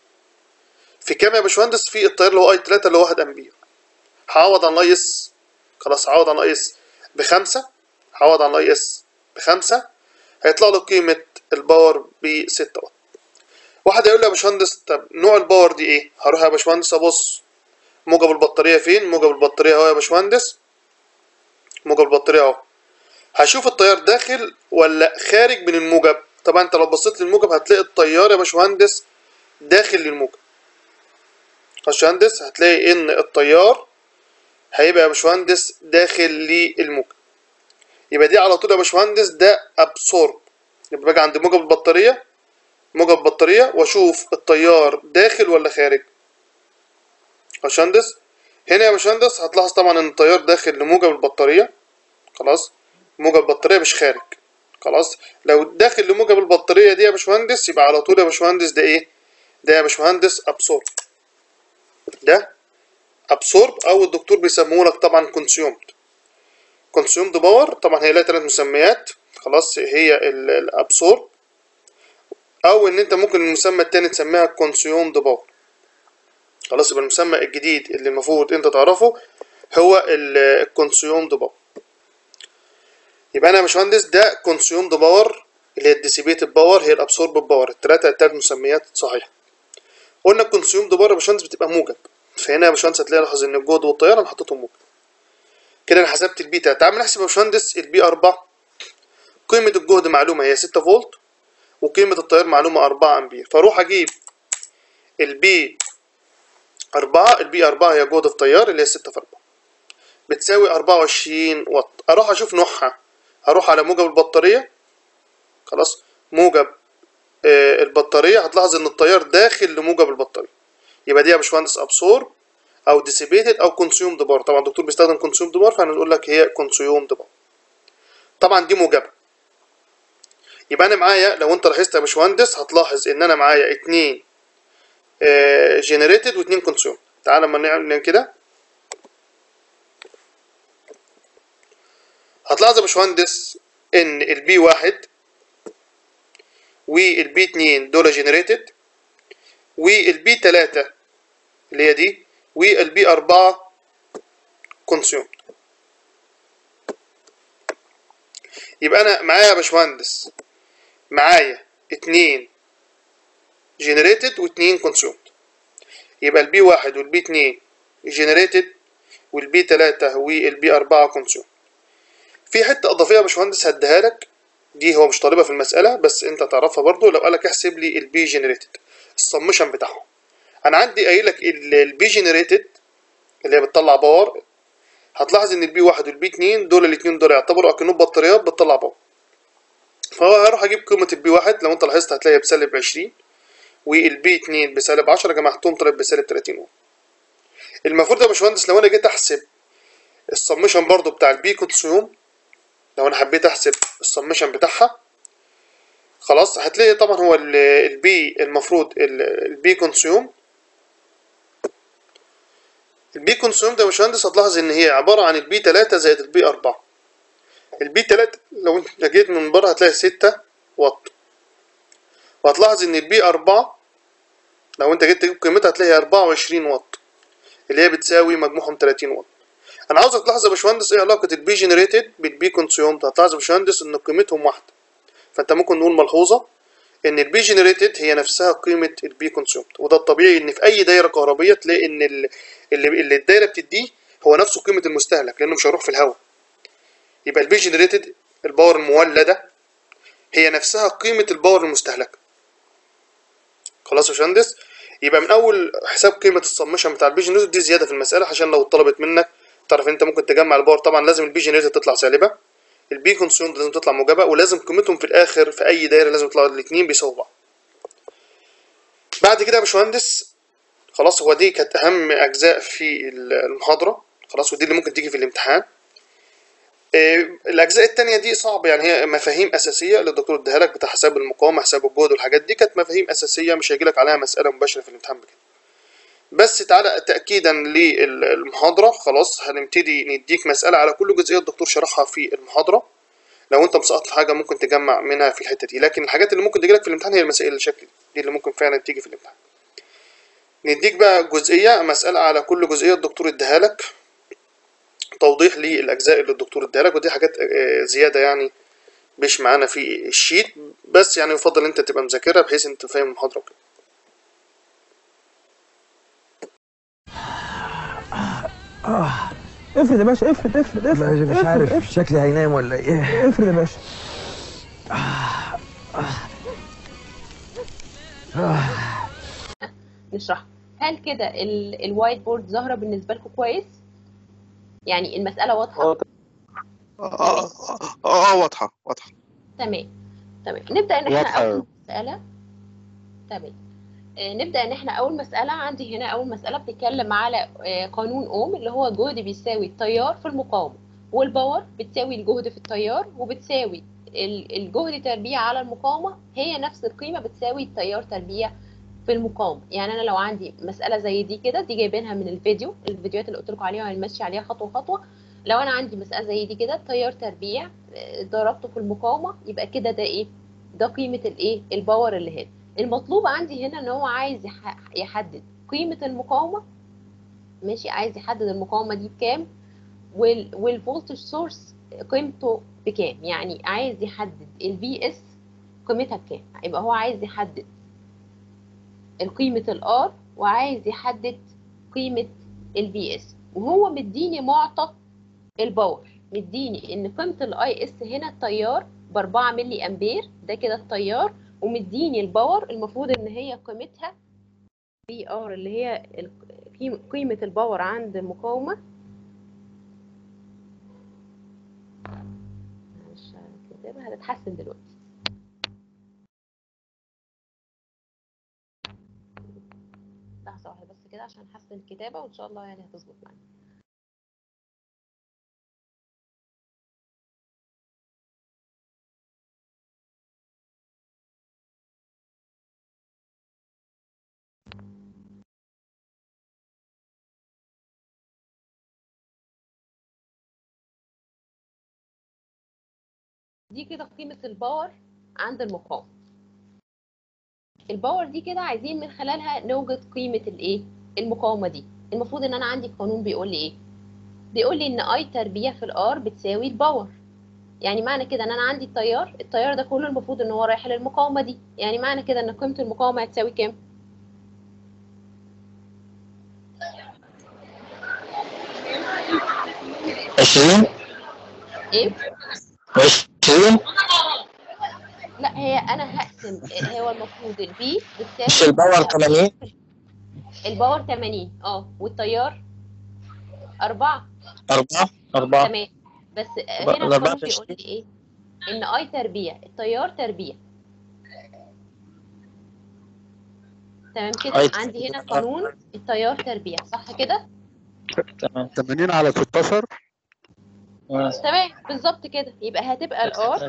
في كام يا باشمهندس؟ في التيار اللي هو أي تلاتة اللي هو واحد أمبير هعوض عن الاي اس خلاص هعوض عن الاي اس بخمسة هعوض عن الاي اس بخمسة هيطلع له قيمة الباور بستة واط واحد هيقول لي يا باشمهندس طب نوع الباور دي ايه؟ هروح يا باشمهندس ابص موجب البطارية فين؟ موجب البطارية اهو يا باشمهندس موجب البطارية اهو هشوف التيار داخل ولا خارج من الموجب طبعا انت لو بصيت للموجب هتلاقي التيار يا باشمهندس داخل للموجب يا باشمهندس هتلاقي ان التيار هيبقى يا باشمهندس داخل للموجب يبقى دي على طول يا باشمهندس ده ابسورب يبقى باجي عند موجب البطاريه موجب البطاريه واشوف التيار داخل ولا خارج يا باشمهندس هنا يا باشمهندس هتلاحظ طبعا ان التيار داخل لموجب البطاريه خلاص موجب البطاريه مش خارج خلاص لو داخل لموجب البطاريه دي يا باشمهندس يبقى على طول يا باشمهندس ده ايه ده يا باشمهندس ابسورب ده ابسورب او الدكتور بيسموه لك طبعا كونسيومد كونسيومد باور طبعا هي لها ثلاث مسميات خلاص هي الابسورب او ان انت ممكن المسمى التاني تسميها كونسيومد باور خلاص يبقى المسمى الجديد اللي المفروض انت تعرفه هو الكونسيومد باور يبقى انا يا باشمهندس ده كونسيومد باور اللي هي الديسيبيتد باور هي الابسورب باور الثلاثه الثلاث مسميات صحيحه قلنا الكونسيومد باور يا باشمهندس بتبقى موجب فهنا يا باشمهندس هتلاقي لاحظ ان الجهد والتيار انا حطيتهم موجب كده انا حسبت البي 3 تعال نحسب يا باشمهندس البي 4 قيمة الجهد معلومة هي 6 فولت وقيمة التيار معلومة 4 امبير فاروح اجيب البي 4 البي 4 هي جهد التيار اللي هي 6 في 4 بتساوي 24 واط اروح اشوف نوعها هروح على موجب البطارية خلاص موجب آه البطارية هتلاحظ ان التيار داخل لموجب البطارية يبقى دي يا باشمهندس ابسورب او ديسيبيتد او كونسيومد بار طبعا الدكتور بيستخدم كونسيومد بار فهنقول لك هي كونسيومد بار طبعا دي موجبه يبقى انا معايا لو انت لاحظت يا باشمهندس هتلاحظ ان انا معايا اتنين جنريتد واتنين كونسيوم تعال لما نعمل كده هتلاحظ يا باشمهندس ان البي واحد والبي اتنين دول جنريتد والبي تلاتة اللي هي دي والبي أربعة كونسيوم يبقى أنا معايا يا باشمهندس معايا اتنين جنريتد واثنين كونسيومد يبقى البي واحد والبي اتنين جنريتد والبي تلاتة والبي أربعة كونسيوم في حتة إضافية يا باشمهندس هديها لك دي هو مش طالبها في المسألة بس أنت تعرفها برضو لو قالك احسب لي البي جنريتد السمشن بتاعهم أنا عندي قايل لك البي جنريتد اللي هي بتطلع باور هتلاحظ إن البي واحد والبي اتنين دول الاتنين دول يعتبروا أكنهم بطاريات بتطلع باور فهو هروح أجيب قيمة البي واحد لو أنت لاحظت هتلاقيها بسالب عشرين والبي اتنين بسالب عشرة جمعتهم طلعت بسالب تلاتين واط المفروض يا باشمهندس لو انا جيت احسب السمشن برضو بتاع البي كونسيوم لو انا حبيت احسب السمشن بتاعها خلاص هتلاقي طبعا هو ال- البي المفروض ال- البي كونسيوم البي كونسيوم ده يا باشمهندس هتلاحظ ان هي عبارة عن البي 3 زائد البي 4 البي 3 لو انت جيت من بره هتلاقي 6 واط وهتلاحظ ان البي 4 لو انت جيت تجيب قيمتها هتلاقي 24 واط اللي هي بتساوي مجموعهم 30 واط انا عاوزك تلاحظ يا باشمهندس ايه علاقه البي جنريتد بالبي كونسيومد هتلاحظ يا باشمهندس ان قيمتهم واحده فانت ممكن نقول ملحوظه ان البي جنريتد هي نفسها قيمه البي كونسيومد وده الطبيعي ان في اي دايره كهربيه تلاقي ان ال- اللي, اللي الدايره بتديه هو نفسه قيمه المستهلك لانه مش هيروح في الهواء يبقى البي جنريتد الباور المولده هي نفسها قيمه الباور المستهلكه خلاص يا باشمهندس يبقى من اول حساب قيمه السمشن بتاع البي جنريتد دي زياده في المساله عشان لو طلبت منك تعرف ان انت ممكن تجمع الباور طبعا لازم البي جنريتد تطلع سالبه البي كونسيوم لازم تطلع موجبه ولازم قيمتهم في الاخر في اي دايره لازم يطلعوا الاثنين بيساووا بعض بعد كده يا باشمهندس خلاص هو دي كانت اهم اجزاء في المحاضره خلاص ودي اللي ممكن تيجي في الامتحان آه، الاجزاء التانية دي صعبه يعني هي مفاهيم اساسيه اللي الدكتور اداها لك بتاع حساب المقاومه حساب الجهد والحاجات دي كانت مفاهيم اساسيه مش هيجيلك عليها مساله مباشره في الامتحان بكده بس تعالى تاكيدا للمحاضره خلاص هنبتدي نديك مساله على كل جزئيه الدكتور شرحها في المحاضره لو انت مسقط في حاجه ممكن تجمع منها في الحته دي لكن الحاجات اللي ممكن تجيلك في الامتحان هي المسائل الشكل دي دي اللي ممكن فعلا تيجي في الامتحان نديك بقى جزئيه مساله على كل جزئيه الدكتور اداها لك توضيح للاجزاء اللي الدكتور اداها لك ودي حاجات آه، زياده يعني مش معانا في الشيت بس يعني يفضل انت تبقى مذاكرها بحيث انت فاهم المحاضره وكده افرد يا باشا افرد افرد افرد مش افرد، عارف افرد شكلي هينام ولا ايه افرد يا باشا نشرح هل كده ال- الوايت بورد ظاهرة بالنسبة لكم كويس؟ يعني المسألة واضحة؟ اه اه اه واضحة واضحة تمام تمام نبدأ إن إحنا واضحة. أول مسألة تمام آه، نبدأ إن إحنا أول مسألة عندي هنا أول مسألة بتتكلم على آه، قانون أوم اللي هو الجهد بيساوي التيار في المقاومة والباور بتساوي الجهد في التيار وبتساوي ال- الجهد تربيع على المقاومة هي نفس القيمة بتساوي التيار تربيع في المقاومة يعني أنا لو عندي مسألة زي دي كده دي جايبينها من الفيديو الفيديوهات اللي قلت لكم عليها هنمشي عليها خطوة خطوة لو أنا عندي مسألة زي دي كده تيار تربيع آه، ضربته في المقاومة يبقى كده ده إيه ده قيمة الإيه الباور اللي هنا المطلوب عندي هنا ان هو عايز يح- يحدد قيمة المقاومة ماشي عايز يحدد المقاومة دي بكام وال والفولتج سورس قيمته بكام يعني عايز يحدد الفي اس قيمتها بكام يبقى هو عايز يحدد قيمة الار وعايز يحدد قيمة الفي اس وهو مديني معطى الباور مديني ان قيمة الاي اس هنا التيار ب 4 ملي امبير ده كده التيار ومديني الباور المفروض ان هي قيمتها في ار اللي هي ال- قيم- قيمة الباور عند المقاومة مش كاتبها هتتحسن دلوقتي لحظة واحدة بس كده عشان احسن الكتابة وان شاء الله يعني هتظبط معايا دي كده قيمة الباور عند المقاومة الباور دي كده عايزين من خلالها نوجد قيمة الايه المقاومة دي المفروض ان انا عندي قانون بيقول لي ايه بيقول لي ان اي تربيع في الار بتساوي الباور يعني معنى كده ان انا عندي التيار التيار ده كله المفروض ان هو رايح للمقاومه دي يعني معنى كده ان قيمه المقاومه هتساوي كام عشرين ايه عشرين لا هي انا هقسم هو المفروض البي مش بتساوي الباور 80 الباور 80 اه والتيار 4 أربعة أربعة تمام بس أربعة- هنا الأربعة القانون في بيقول لي ايه ان اي تربيع التيار تربيع تمام كده أي عندي هنا قانون التيار تربيع صح كده تمام 80 على 16 تمام بالظبط كده يبقى هتبقى الار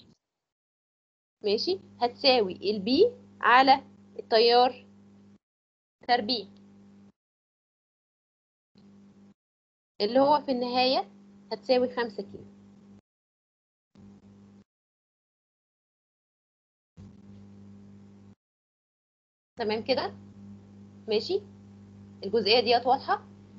ماشي هتساوي البي على التيار تربيع اللي هو في النهاية هتساوي خمسة كيلو تمام كده ماشي الجزئية ديت واضحة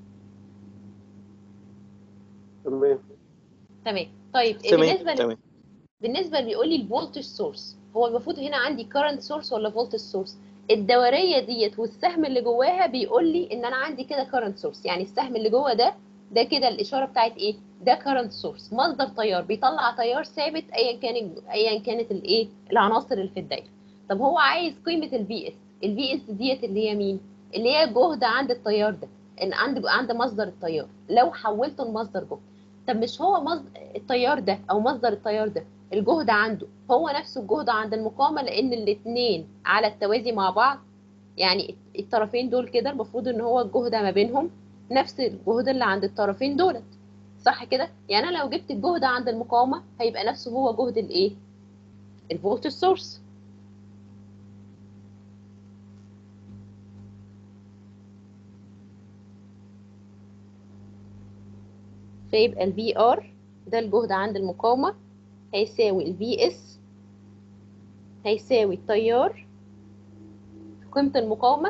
تمام تمام طيب تمام بالنسبة ل... تمام بالنسبه اللي بيقول لي الفولتج سورس هو المفروض هنا عندي كارنت سورس ولا فولتج سورس الدوريه ديت والسهم اللي جواها بيقول لي ان انا عندي كده كارنت سورس يعني السهم اللي جوه ده ده كده الاشاره بتاعت ايه ده كارنت سورس مصدر تيار بيطلع تيار ثابت ايا كان ايا كانت الايه العناصر اللي في الدايره طب هو عايز قيمه الفي اس الفي اس ديت اللي هي مين اللي هي جهد عند التيار ده ان عند عند مصدر التيار لو حولته لمصدر جهد طب مش هو مصدر التيار ده او مصدر التيار ده الجهد عنده هو نفسه الجهد عند المقاومة لأن الاتنين على التوازي مع بعض يعني الطرفين دول كده المفروض إن هو الجهد ما بينهم نفس الجهد اللي عند الطرفين دولت صح كده؟ يعني أنا لو جبت الجهد عند المقاومة هيبقى نفسه هو جهد الإيه؟ الفولت سورس فيبقى ال VR ده الجهد عند المقاومة هيساوي ال VS هيساوي التيار في قيمة المقاومة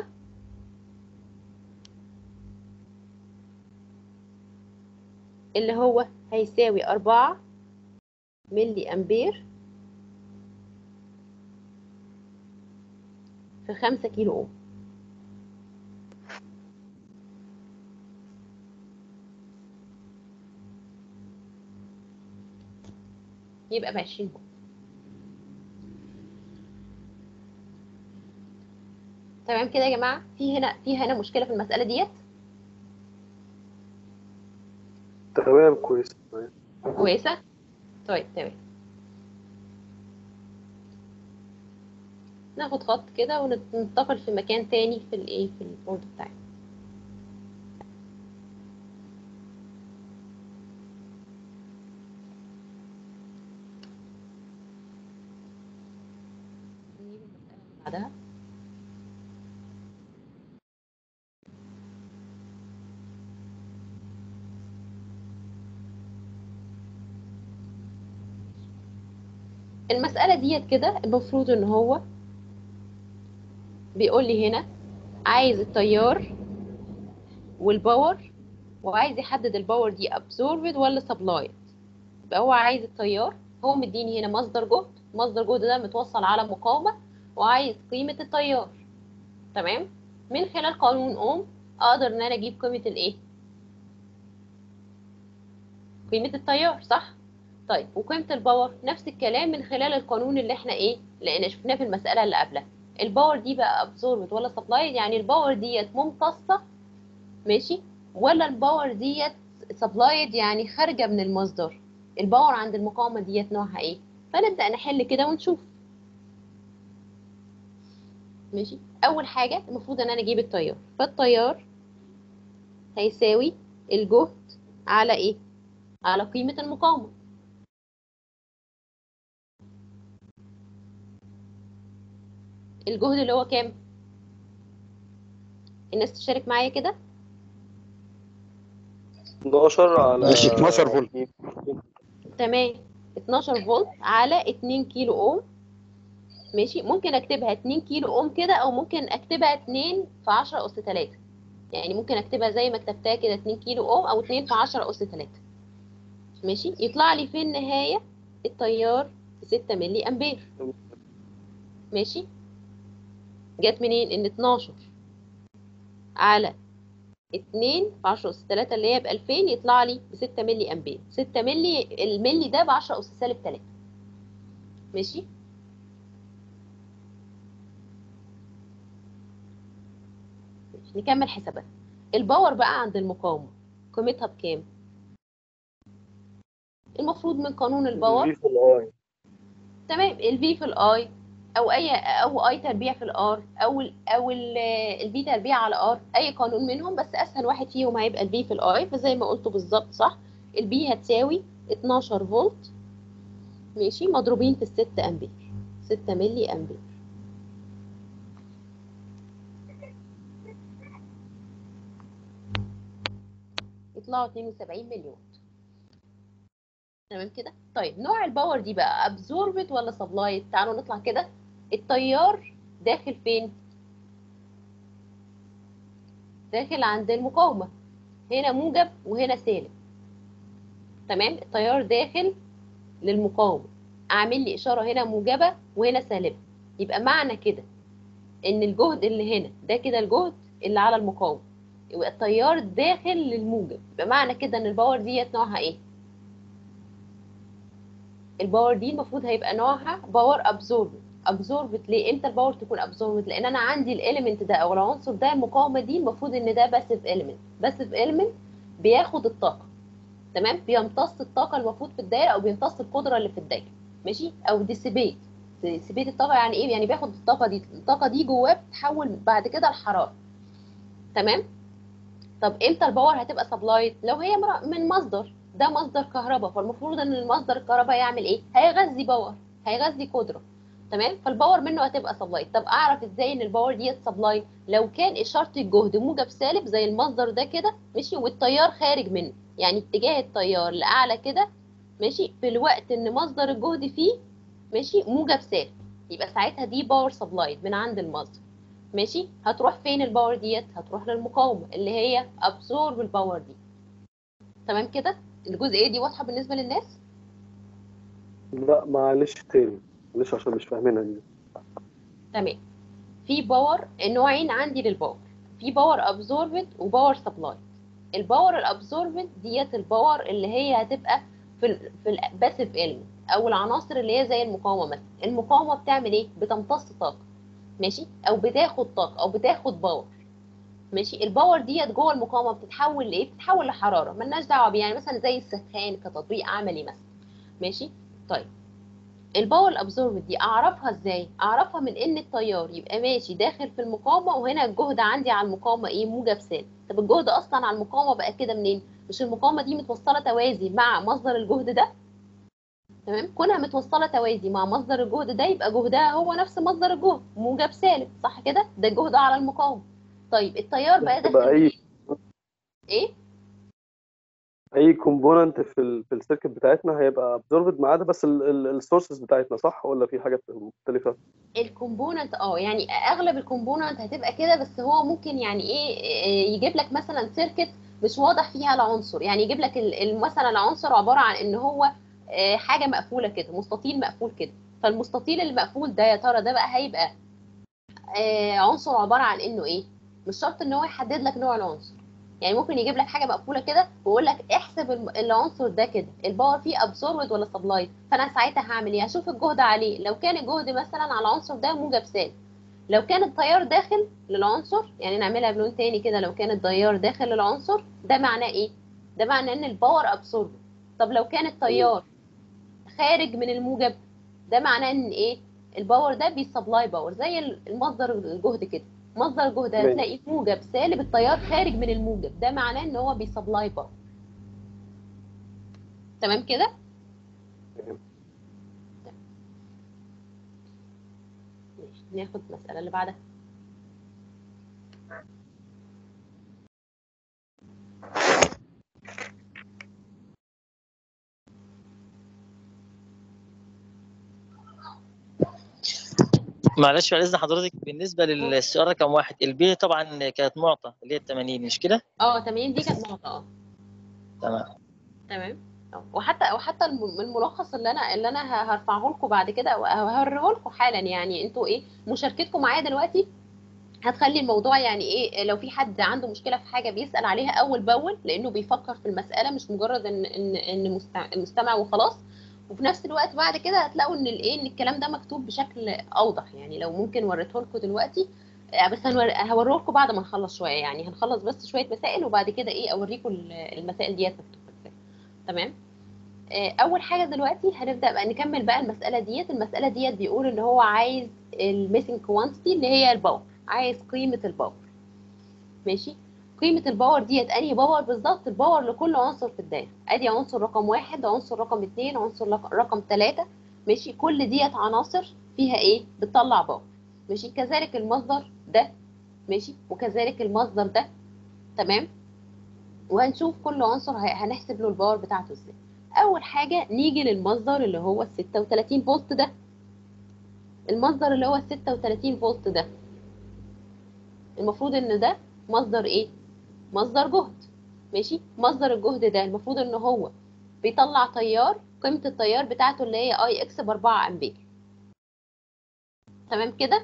اللي هو هيساوي أربعة ملي أمبير في خمسة كيلو أوم يبقى بعشرين فولت تمام كده يا جماعة في هنا في هنا مشكلة في المسألة ديت تمام كويس تمام كويسة طيب تمام ناخد خط كده وننتقل في مكان تاني في الايه في البورد بتاعنا نجيب المسألة اللي بعدها المسألة ديت كده المفروض ان هو بيقول لي هنا عايز التيار والباور وعايز يحدد الباور دي absorbed ولا supplied يبقى هو عايز التيار هو مديني هنا مصدر جهد مصدر جهد ده متوصل على مقاومة وعايز قيمة التيار تمام من خلال قانون اوم اقدر ان انا اجيب قيمة الايه قيمة التيار صح طيب وقيمة الباور نفس الكلام من خلال القانون اللي احنا ايه لان شفناه في المسألة اللي قبلها الباور دي بقى absorbed ولا supplied يعني الباور ديت ممتصة ماشي ولا الباور ديت supplied يعني خارجة من المصدر الباور عند المقاومة ديت نوعها ايه فنبدأ نحل كده ونشوف ماشي اول حاجة المفروض ان انا اجيب التيار فالتيار هيساوي الجهد على ايه على قيمة المقاومة الجهد اللي هو كام الناس تشارك معايا كده 12 على ماشي 12 فولت تمام 12 فولت على 2 كيلو اوم ماشي ممكن اكتبها 2 كيلو اوم كده او ممكن اكتبها 2 في 10 اس 3 يعني ممكن اكتبها زي ما كتبتها كده 2 كيلو اوم او 2 في 10 اس 3 ماشي يطلع لي في النهاية التيار ب 6 ملي امبير ماشي جت منين ان 12 على 2 في 10 اس 3 اللي هي ب 2000 يطلع لي ب 6 ملي امبير 6 ملي الملي ده ب 10 اس سالب 3 ماشي ماشي نكمل حسابات الباور بقى عند المقاومة قيمتها بكام المفروض من قانون الباور في في الاي تمام الفي في الاي او اي او اي تربيع في الار او ال او الفي تربيع على ار اي قانون منهم بس اسهل واحد فيهم هيبقى الفي في الاي فزي ما قلته بالظبط صح البي هتساوي 12 فولت ماشي مضروبين في الست امبير 6 ملي امبير يطلعوا 72 مليون تمام كده طيب نوع الباور دي بقى ابزوربت ولا سبلايت تعالوا نطلع كده التيار داخل فين داخل عند المقاومة هنا موجب وهنا سالب تمام التيار داخل للمقاومة اعمل لي اشارة هنا موجبة وهنا سالبة يبقى معنى كده ان الجهد اللي هنا ده كده الجهد اللي على المقاومة يبقى التيار داخل للموجب يبقى معنى كده ان الباور ديت نوعها ايه الباور دي المفروض هيبقى نوعها باور ابزوربت ابزوربت ليه امتى الباور تكون ابزوربت لان انا عندي الاليمنت ده او العنصر ده المقاومه دي المفروض ان ده باسيف اليمنت باسيف اليمنت بياخد الطاقه تمام بيمتص الطاقه المفروض في الدايره او بيمتص القدره اللي في الدايره ماشي او ديسيبيت ديسيبيت الطاقه يعني ايه يعني بياخد الطاقه دي الطاقه دي جواه بتتحول بعد كده لحراره تمام طب امتى الباور هتبقى سبلايت لو هي مر- من مصدر ده مصدر كهرباء فالمفروض ان المصدر الكهرباء يعمل ايه هيغذي باور هيغذي قدره تمام فالباور منه هتبقى سبلايت طب اعرف ازاي ان الباور ديت سبلايت لو كان اشاره الجهد موجب سالب زي المصدر ده كده ماشي والتيار خارج منه يعني اتجاه التيار لاعلى كده ماشي في الوقت ان مصدر الجهد فيه ماشي موجب سالب يبقى ساعتها دي باور سبلايت من عند المصدر ماشي هتروح فين الباور ديت هتروح للمقاومه اللي هي ابزورب الباور دي تمام كده الجزئيه دي واضحه بالنسبه للناس لا معلش تاني معلش عشان مش فاهمينها دي تمام في باور نوعين عندي للباور في باور ابزوربت وباور سبلاي الباور الابزوربت ديت الباور اللي هي هتبقى في ال في الباسيف element او العناصر اللي هي زي المقاومه مثلا المقاومه بتعمل ايه بتمتص طاقه ماشي او بتاخد طاقه او بتاخد باور ماشي الباور ديت جوه المقاومه بتتحول لايه بتتحول لحراره ملناش دعوه بيها يعني مثلا زي السخان كتطبيق عملي مثلا ماشي طيب الباور الابزوربت دي اعرفها ازاي اعرفها من ان التيار يبقى ماشي داخل في المقاومه وهنا الجهد عندي على المقاومه ايه موجب سالب طب الجهد اصلا على المقاومه بقى كده منين مش المقاومه دي متوصله توازي مع مصدر الجهد ده تمام كونها متوصله توازي مع مصدر الجهد ده يبقى جهدها هو نفس مصدر الجهد موجب سالب صح كده ده الجهد على المقاومه طيب التيار بقى تبقى داخل اي ايه اي كومبوننت في ال في السيركت بتاعتنا هيبقى ابزوربد ما عدا بس السورسز بتاعتنا صح ولا في حاجات مختلفه الكومبوننت اه يعني اغلب الكومبوننت هتبقى كده بس هو ممكن يعني ايه إيه، يجيب لك مثلا سيركت مش واضح فيها العنصر يعني يجيب لك ال- ال- مثلا العنصر عباره عن ان هو آه، حاجه مقفوله كده مستطيل مقفول كده فالمستطيل المقفول ده يا ترى ده بقى هيبقى آه، عنصر عباره عن انه ايه مش شرط ان هو يحدد لك نوع العنصر يعني ممكن يجيب لك حاجه مقفوله كده ويقول لك احسب الم- العنصر ده كده الباور فيه ابسوربد ولا سبلايت فانا ساعتها هعمل ايه هشوف الجهد عليه لو كان الجهد مثلا على العنصر ده موجب سالب لو كان التيار داخل للعنصر يعني نعملها بلون تاني كده لو كان التيار داخل للعنصر ده معناه ايه ده معناه ان الباور ابسوربد طب لو كان التيار خارج من الموجب ده معناه ان ايه الباور ده بيسبلاي باور زي المصدر الجهد كده مصدر الجهد ماشي. هتلاقي موجب سالب التيار خارج من الموجب ده معناه ان هو بيسبلاي باور تمام كده ماشي ناخد المسألة اللي بعدها معلش بعد اذن حضرتك بالنسبه للسؤال رقم واحد البي طبعا كانت معطى اللي هي ال 80 مش كده؟ اه 80 دي كانت نقطة اه تمام تمام وحتى وحتى الم- الملخص اللي انا اللي انا ه- هرفعه لكم بعد كده او هوريه لكم حالا يعني انتوا ايه مشاركتكم معايا دلوقتي هتخلي الموضوع يعني ايه لو في حد عنده مشكله في حاجه بيسال عليها اول باول لانه بيفكر في المساله مش مجرد ان ان ان مستع- مستمع وخلاص وفي نفس الوقت بعد كده هتلاقوا ان الايه ان الكلام ده مكتوب بشكل اوضح يعني لو ممكن وريته لكم دلوقتي آه، بس هوريه لكم بعد ما نخلص شويه يعني هنخلص بس شويه مسائل وبعد كده ايه اوريكم ال- المسائل ديت مكتوبه ازاي تمام آه، اول حاجه دلوقتي هنبدا بقى نكمل بقى المساله ديت المساله ديت بيقول ان هو عايز الميسنج كوانتيتي اللي هي الباور عايز قيمه الباور ماشي قيمه الباور ديت انهي باور بالظبط الباور لكل عنصر في الدايره ادي عنصر رقم واحد عنصر رقم اتنين عنصر لق- رقم تلاتة ماشي كل ديت عناصر فيها ايه بتطلع باور ماشي كذلك المصدر ده ماشي وكذلك المصدر ده تمام وهنشوف كل عنصر ه- هنحسب له الباور بتاعته ازاي اول حاجه نيجي للمصدر اللي هو ال 36 فولت ده المصدر اللي هو ال 36 فولت ده المفروض ان ده مصدر ايه مصدر جهد ماشي مصدر الجهد ده المفروض ان هو بيطلع تيار قيمه التيار بتاعته اللي هي اي اكس ب 4 امبير تمام كده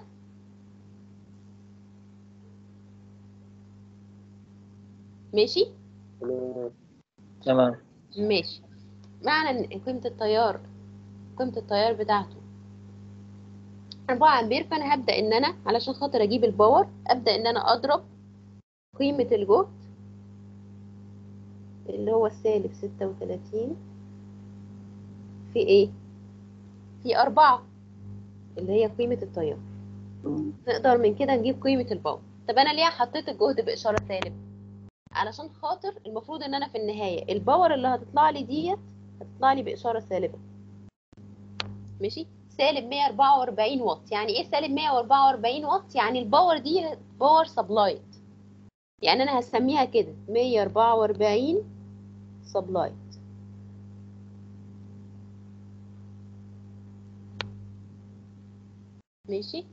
ماشي تمام ماشي معنى ان قيمة التيار قيمة التيار بتاعته 4 امبير فانا هبدأ ان انا علشان خاطر اجيب الباور ابدأ ان انا اضرب قيمة الجهد اللي هو السالب 36 في ايه في أربعة اللي هي قيمة التيار نقدر من كده نجيب قيمة الباور طب انا ليه حطيت الجهد بإشارة سالب علشان خاطر المفروض ان انا في النهاية الباور اللي هتطلع لي ديت هتطلع لي بإشارة سالبة ماشي سالب 144 واط يعني ايه سالب 144 واط يعني الباور دي باور سبلايت يعني انا هسميها كده 144 سبلايت ماشي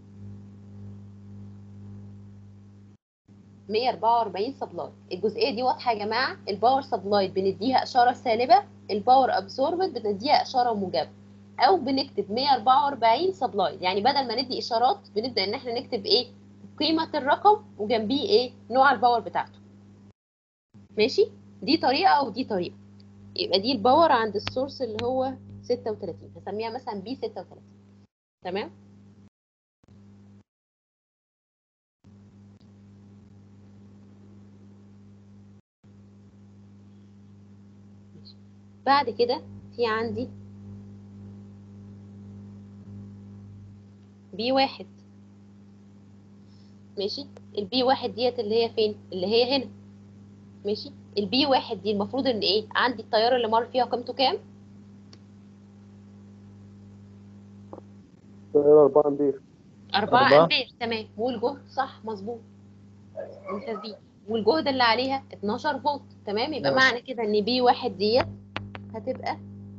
144 سبلاي الجزئيه دي واضحه يا جماعه الباور سبلاي بنديها اشاره سالبه الباور ابسوربد بنديها اشاره موجبه او بنكتب 144 سبلاي يعني بدل ما ندي اشارات بنبدا ان احنا نكتب ايه قيمه الرقم وجنبيه ايه نوع الباور بتاعته ماشي دي طريقه ودي طريقه يبقى دي الباور عند السورس اللي هو 36 هسميها مثلا بي 36 تمام بعد كده في عندي بي واحد ماشي البي واحد ديت اللي هي فين اللي هي هنا ماشي البي واحد دي المفروض ان ايه عندي التيار اللي مر فيها قيمته كام تقريبا 4 امبير أربعة أربعة. أمبير تمام والجهد صح مظبوط ممتازين والجهد اللي عليها 12 فولت تمام يبقى ماشي. معنى كده ان بي واحد ديت هتبقى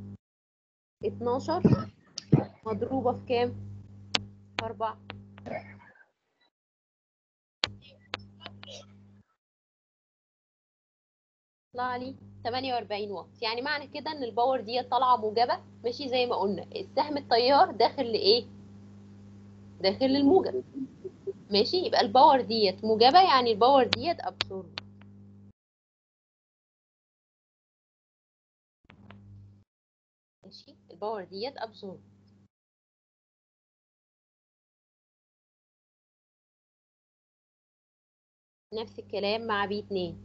12 مضروبة في كام؟ في 4 طلع لي 48 واط يعني معنى كده ان الباور ديت طالعة موجبة ماشي زي ما قلنا السهم التيار داخل لإيه؟ داخل للموجب ماشي يبقى الباور ديت موجبة يعني الباور ديت ابسورب ماشي الباور ديت ابسورب نفس الكلام مع بي 2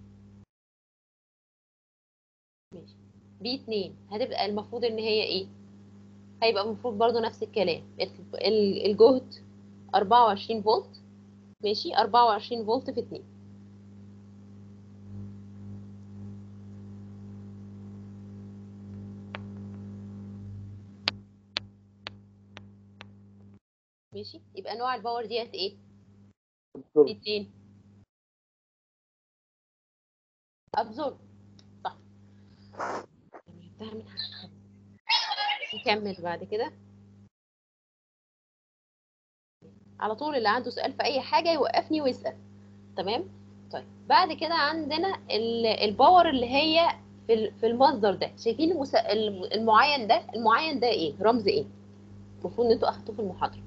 ماشي بي 2 هتبقى المفروض ان هي ايه هيبقى المفروض برضو نفس الكلام ال- ال- الجهد 24 فولت ماشي 24 فولت في 2 ماشي يبقى نوع الباور ديت ايه دي 2 ابزورب صح جبتها من حاجة. نكمل بعد كده على طول اللي عنده سؤال في اي حاجه يوقفني ويسال تمام طيب بعد كده عندنا ال- الباور اللي هي في ال- في المصدر ده شايفين المس... الم- المعين ده المعين ده ايه رمز ايه المفروض ان انتوا اخدتوه في المحاضره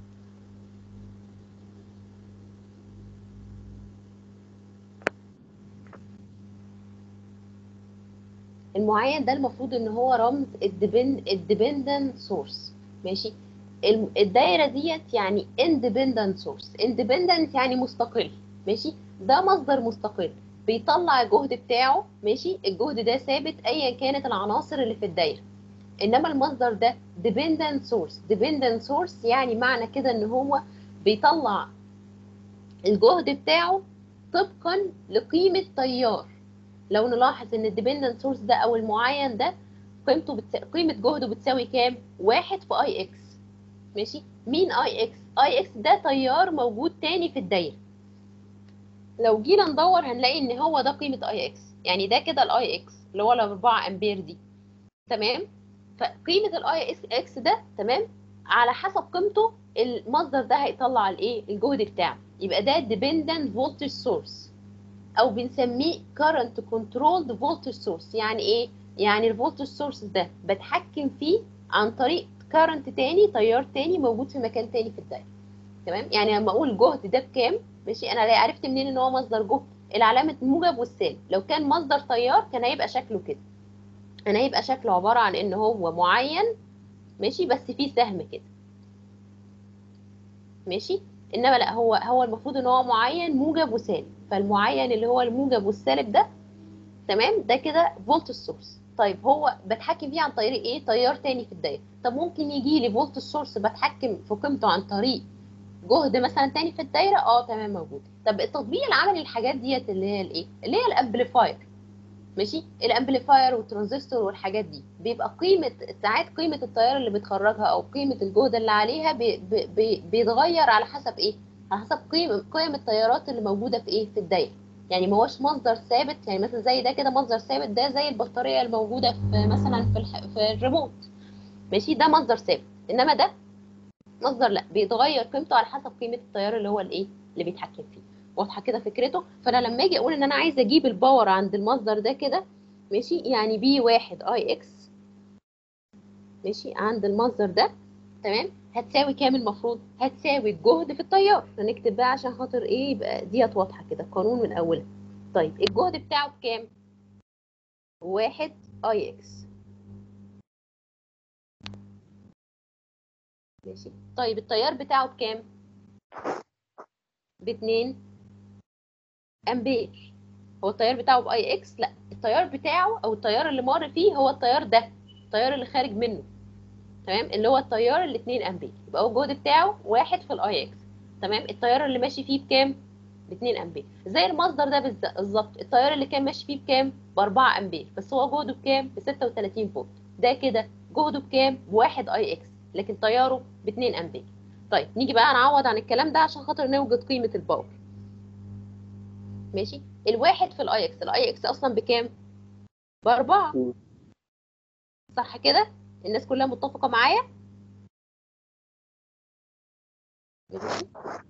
المعين ده المفروض ان هو رمز الديبندنت سورس ماشي الم- الدايره ديت يعني independent source independent يعني مستقل ماشي ده مصدر مستقل بيطلع الجهد بتاعه ماشي الجهد ده ثابت ايا كانت العناصر اللي في الدايره انما المصدر ده dependent source dependent source يعني معنى كده ان هو بيطلع الجهد بتاعه طبقا لقيمه تيار لو نلاحظ ان الديبندنت سورس ده او المعين ده قيمته بتس... قيمه جهده بتساوي كام واحد في اي اكس ماشي مين اي اكس اي اكس ده تيار موجود تاني في الدايره لو جينا ندور هنلاقي ان هو ده قيمه اي اكس يعني ده كده الاي اكس اللي هو ال 4 امبير دي تمام فقيمه الاي اكس اكس ده تمام على حسب قيمته المصدر ده هيطلع الايه الجهد بتاعه يبقى ده dependent voltage source او بنسميه current controlled voltage source يعني ايه يعني الفولتج سورس ده بتحكم فيه عن طريق current تاني تيار تاني موجود في مكان تاني في الدايره تمام يعني لما اقول جهد ده بكام ماشي انا عرفت منين ان هو مصدر جهد العلامه الموجب والسالب لو كان مصدر تيار كان هيبقى شكله كده كان هيبقى شكله عباره عن ان هو معين ماشي بس فيه سهم كده ماشي انما لا هو هو المفروض ان هو معين موجب وسالب فالمعين اللي هو الموجب والسالب ده تمام ده كده فولت سورس طيب هو بتحكم فيه عن طريق ايه تيار تاني في الدايره طب ممكن يجي لي فولت سورس بتحكم في قيمته عن طريق جهد مثلا تاني في الدايره اه تمام موجود طب التطبيق العملي للحاجات ديت اللي هي الايه اللي هي الامبليفاير ماشي الامبليفاير والترانزستور والحاجات دي بيبقى قيمه ساعات قيمه التيار اللي بتخرجها او قيمه الجهد اللي عليها بي بي بي بيتغير على حسب ايه على حسب قيم قيم التيارات اللي موجوده في ايه في الدايره يعني ما هوش مصدر ثابت يعني مثلا زي ده كده مصدر ثابت ده زي البطاريه الموجوده في مثلا في الح... في الريموت ماشي ده مصدر ثابت انما ده مصدر لا بيتغير قيمته على حسب قيمه التيار اللي هو الايه اللي بيتحكم فيه واضحه كده فكرته فانا لما اجي اقول ان انا عايزه اجيب الباور عند المصدر ده كده ماشي يعني بي واحد اي اكس ماشي عند المصدر ده تمام هتساوي كام المفروض هتساوي الجهد في التيار هنكتب بقى عشان خاطر ايه يبقى ديت واضحه كده قانون من اولها طيب الجهد بتاعه بكام واحد اي اكس ماشي طيب التيار بتاعه بكام باتنين امبير هو التيار بتاعه باي اكس لا التيار بتاعه او التيار اللي مر فيه هو التيار ده التيار اللي خارج منه تمام اللي هو التيار ال 2 امبير يبقى هو الجهد بتاعه واحد في الاي اكس تمام التيار اللي ماشي فيه بكام ب 2 امبير زي المصدر ده بالز- بالظبط التيار اللي كان ماشي فيه بكام ب 4 امبير بس هو جهده بكام ب 36 فولت ده كده جهده بكام بواحد اي اكس لكن تياره ب 2 امبير طيب نيجي بقى نعوض عن الكلام ده عشان خاطر نوجد قيمه الباور ماشي الواحد في الاي اكس الاي اكس اصلا بكام باربعة صح كده الناس كلها متفقه معايا ماشي.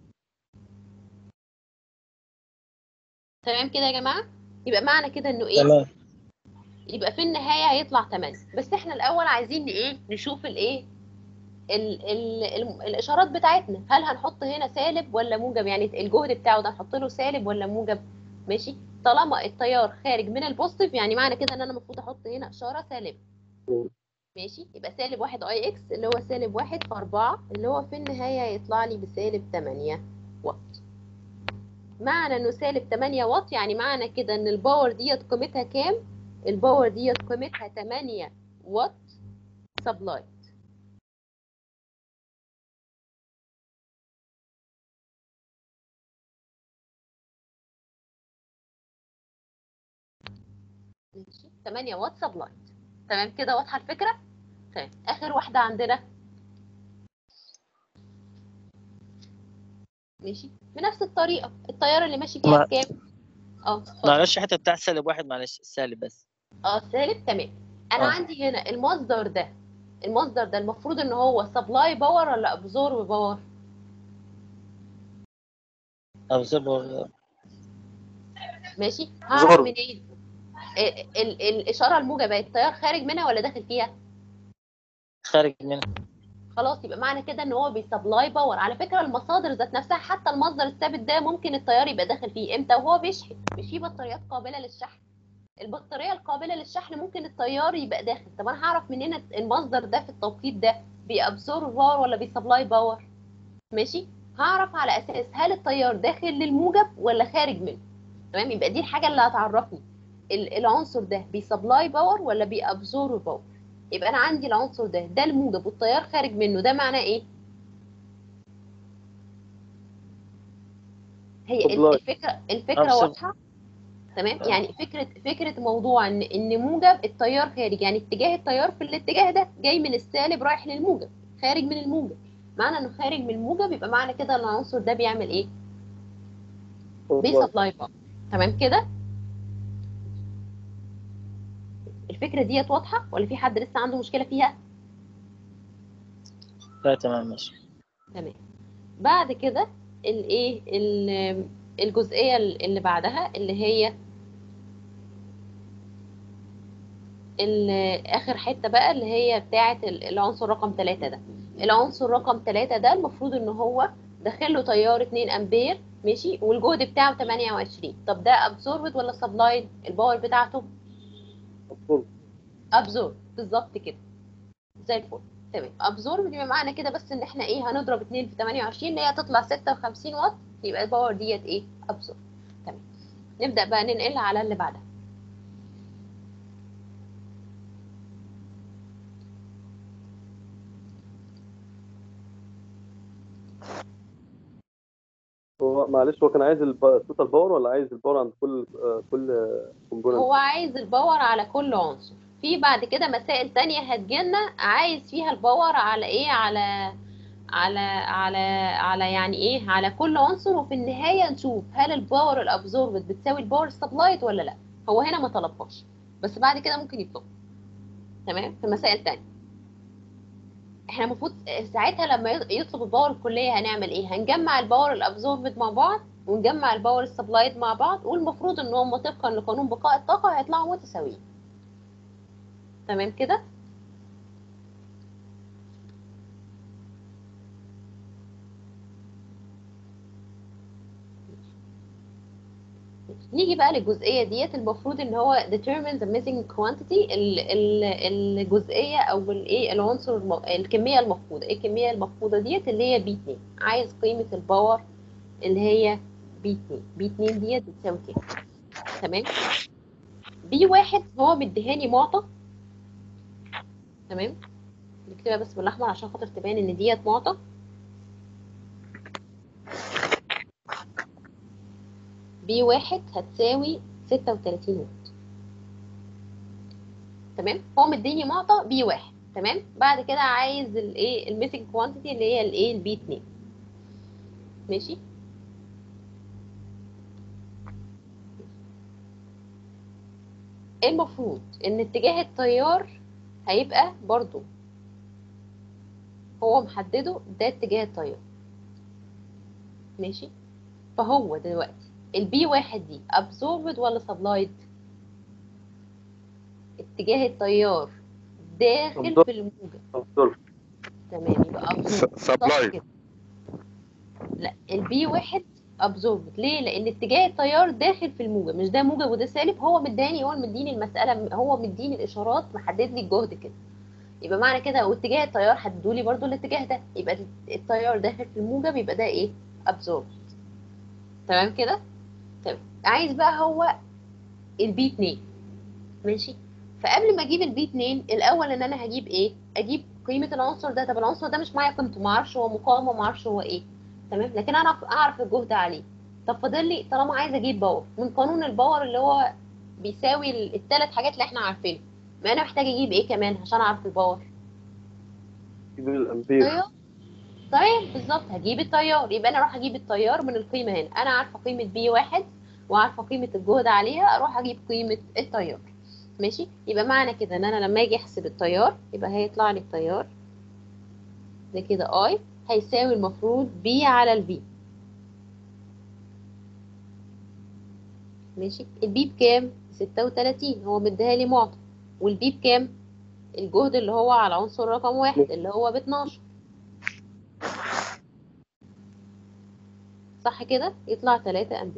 تمام كده يا جماعه يبقى معنى كده انه ايه تمام يبقى في النهايه هيطلع 8 بس احنا الاول عايزين ايه نشوف الايه ال ال ال الاشارات بتاعتنا هل هنحط هنا سالب ولا موجب يعني الجهد بتاعه ده نحط له سالب ولا موجب ماشي طالما التيار خارج من البوزيتيف يعني معنى كده ان انا المفروض احط هنا اشاره سالبه ماشي يبقى سالب واحد اي اكس اللي هو سالب واحد في أربعة اللي هو في النهاية يطلع لي بسالب تمانية واط معنى انه سالب تمانية واط يعني معنى كده ان الباور ديت قيمتها كام الباور ديت قيمتها تمانية واط سبلايت ماشي 8 واط سبلايت تمام كده واضحه الفكره تمام اخر واحده عندنا ماشي بنفس الطريقه التيار اللي ماشي فيها ما- بكام اه اتفضل. معلش حتى بتاع سالب واحد معلش سالب بس اه سالب تمام انا آه. عندي هنا المصدر ده المصدر ده المفروض ان هو سبلاي باور ولا ابزورب باور أبزربر ماشي هعرف Absorb. منين ال ال الاشاره الموجبه التيار خارج منها ولا داخل فيها خارج منها خلاص يبقى معنى كده ان هو بيسبلاي باور على فكره المصادر ذات نفسها حتى المصدر الثابت ده ممكن التيار يبقى داخل فيه امتى وهو بيشحن مش في بطاريات قابله للشحن البطاريه القابله للشحن ممكن التيار يبقى داخل طب انا هعرف منين المصدر ده في التوقيت ده بيابزورب باور ولا بيسبلاي باور ماشي هعرف على اساس هل التيار داخل للموجب ولا خارج منه تمام يبقى دي الحاجه اللي هتعرفني ال- العنصر ده بيسبلاي باور ولا بيابزورب باور يبقى انا عندي العنصر ده ده الموجب والتيار خارج منه ده معناه ايه هي ال- Supply. الفكره الفكره Absorb. واضحه تمام يعني فكره فكره موضوع ان ان موجب التيار خارج يعني اتجاه التيار في الاتجاه ده جاي من السالب رايح للموجب خارج من الموجب معنى انه خارج من الموجب يبقى معنى كده ان العنصر ده بيعمل ايه بيسبلاي باور تمام كده الفكره ديت واضحه ولا في حد لسه عنده مشكله فيها لا تمام ماشي تمام بعد كده الايه ال- الجزئيه اللي بعدها اللي هي ال- اخر حته بقى اللي هي بتاعه ال- العنصر رقم 3 ده العنصر رقم 3 ده المفروض ان هو داخل له تيار 2 امبير ماشي والجهد بتاعه 28 طب ده ابزوربد ولا سبلايد الباور بتاعته ابزورب بالظبط كده زي الفل تمام ابزورب يبقى معنى كده بس ان احنا ايه هنضرب 2 في 28 اللي هي تطلع 56 واط يبقى الباور ديت ايه ابزورب تمام نبدا بقى ننقل على اللي بعدها هو معلش هو كان عايز التوتال باور ولا عايز الباور عند كل آه، كل كومبوننت هو عايز الباور على كل عنصر في بعد كده مسائل تانية هتجيلنا عايز فيها الباور على ايه على على على على يعني ايه على كل عنصر وفي النهاية نشوف هل الباور الابزوربد بتساوي الباور سبلايد ولا لا هو هنا ما طلبهاش بس بعد كده ممكن يطلب تمام في مسائل تانية احنا المفروض ساعتها لما يطلب الباور الكلية هنعمل ايه هنجمع الباور الابزوربد مع بعض ونجمع الباور السبلايد مع بعض والمفروض ان هم طبقا لقانون بقاء الطاقة هيطلعوا متساويين تمام كده نيجي بقى للجزئية ديت المفروض ان هو determine the missing quantity ال- ال- الجزئية او الايه العنصر الم- الكمية المفقودة ايه الكمية المفقودة ديت اللي هي بي 2 عايز قيمة الباور اللي هي بي 2 بي 2 ديت بتساوي كام تمام بي واحد هو مديهاني معطى تمام نكتبها بس بالاحمر عشان خاطر تبان ان ديت معطى بي واحد هتساوي ستة وتلاتين واط تمام هو مديني معطى بي واحد تمام بعد كده عايز الايه الميسنج كوانتيتي اللي هي الايه البي اتنين ماشي المفروض ان اتجاه التيار هيبقى برضو هو محدده ده اتجاه التيار ماشي فهو دلوقتي البي واحد دي absorbed ولا supplied اتجاه التيار داخل Absorb. في الموجة absorb. تمام يبقى absorbed supplied. بالظبط كده. لا البي واحد absorbed ليه لان اتجاه التيار داخل في الموجة مش ده موجب وده سالب هو مداني هو مديني المسألة هو مديني الاشارات محدد لي الجهد كده يبقى معنى كده واتجاه التيار حددوا لي برضو الاتجاه ده يبقى التيار داخل في الموجب يبقى ده ايه absorbed تمام كده تمام عايز بقى هو البي 2 ماشي فقبل ما اجيب البي 2 الاول ان انا هجيب ايه اجيب قيمه العنصر ده طب العنصر ده مش معايا قيمته ما اعرفش هو مقاومه ما اعرفش هو ايه تمام لكن انا اعرف اعرف الجهد عليه طب فاضل لي طالما عايز اجيب باور من قانون الباور اللي هو بيساوي الثلاث حاجات اللي احنا عارفينها ما انا محتاج اجيب ايه كمان عشان اعرف الباور يجيب الامبير تيار طيب بالظبط هجيب التيار يبقى انا اروح اجيب التيار من القيمه هنا انا عارفه قيمه بي واحد وعارفه قيمه الجهد عليها اروح اجيب قيمه التيار ماشي يبقى معنى كده ان انا لما اجي احسب التيار يبقى هيطلع لي التيار ده كده اي هيساوي المفروض بي على البي ماشي البي بكام 36 هو مديها لي معطى والبي بكام الجهد اللي هو على عنصر رقم واحد اللي هو ب 12 صح كده يطلع 3 امبير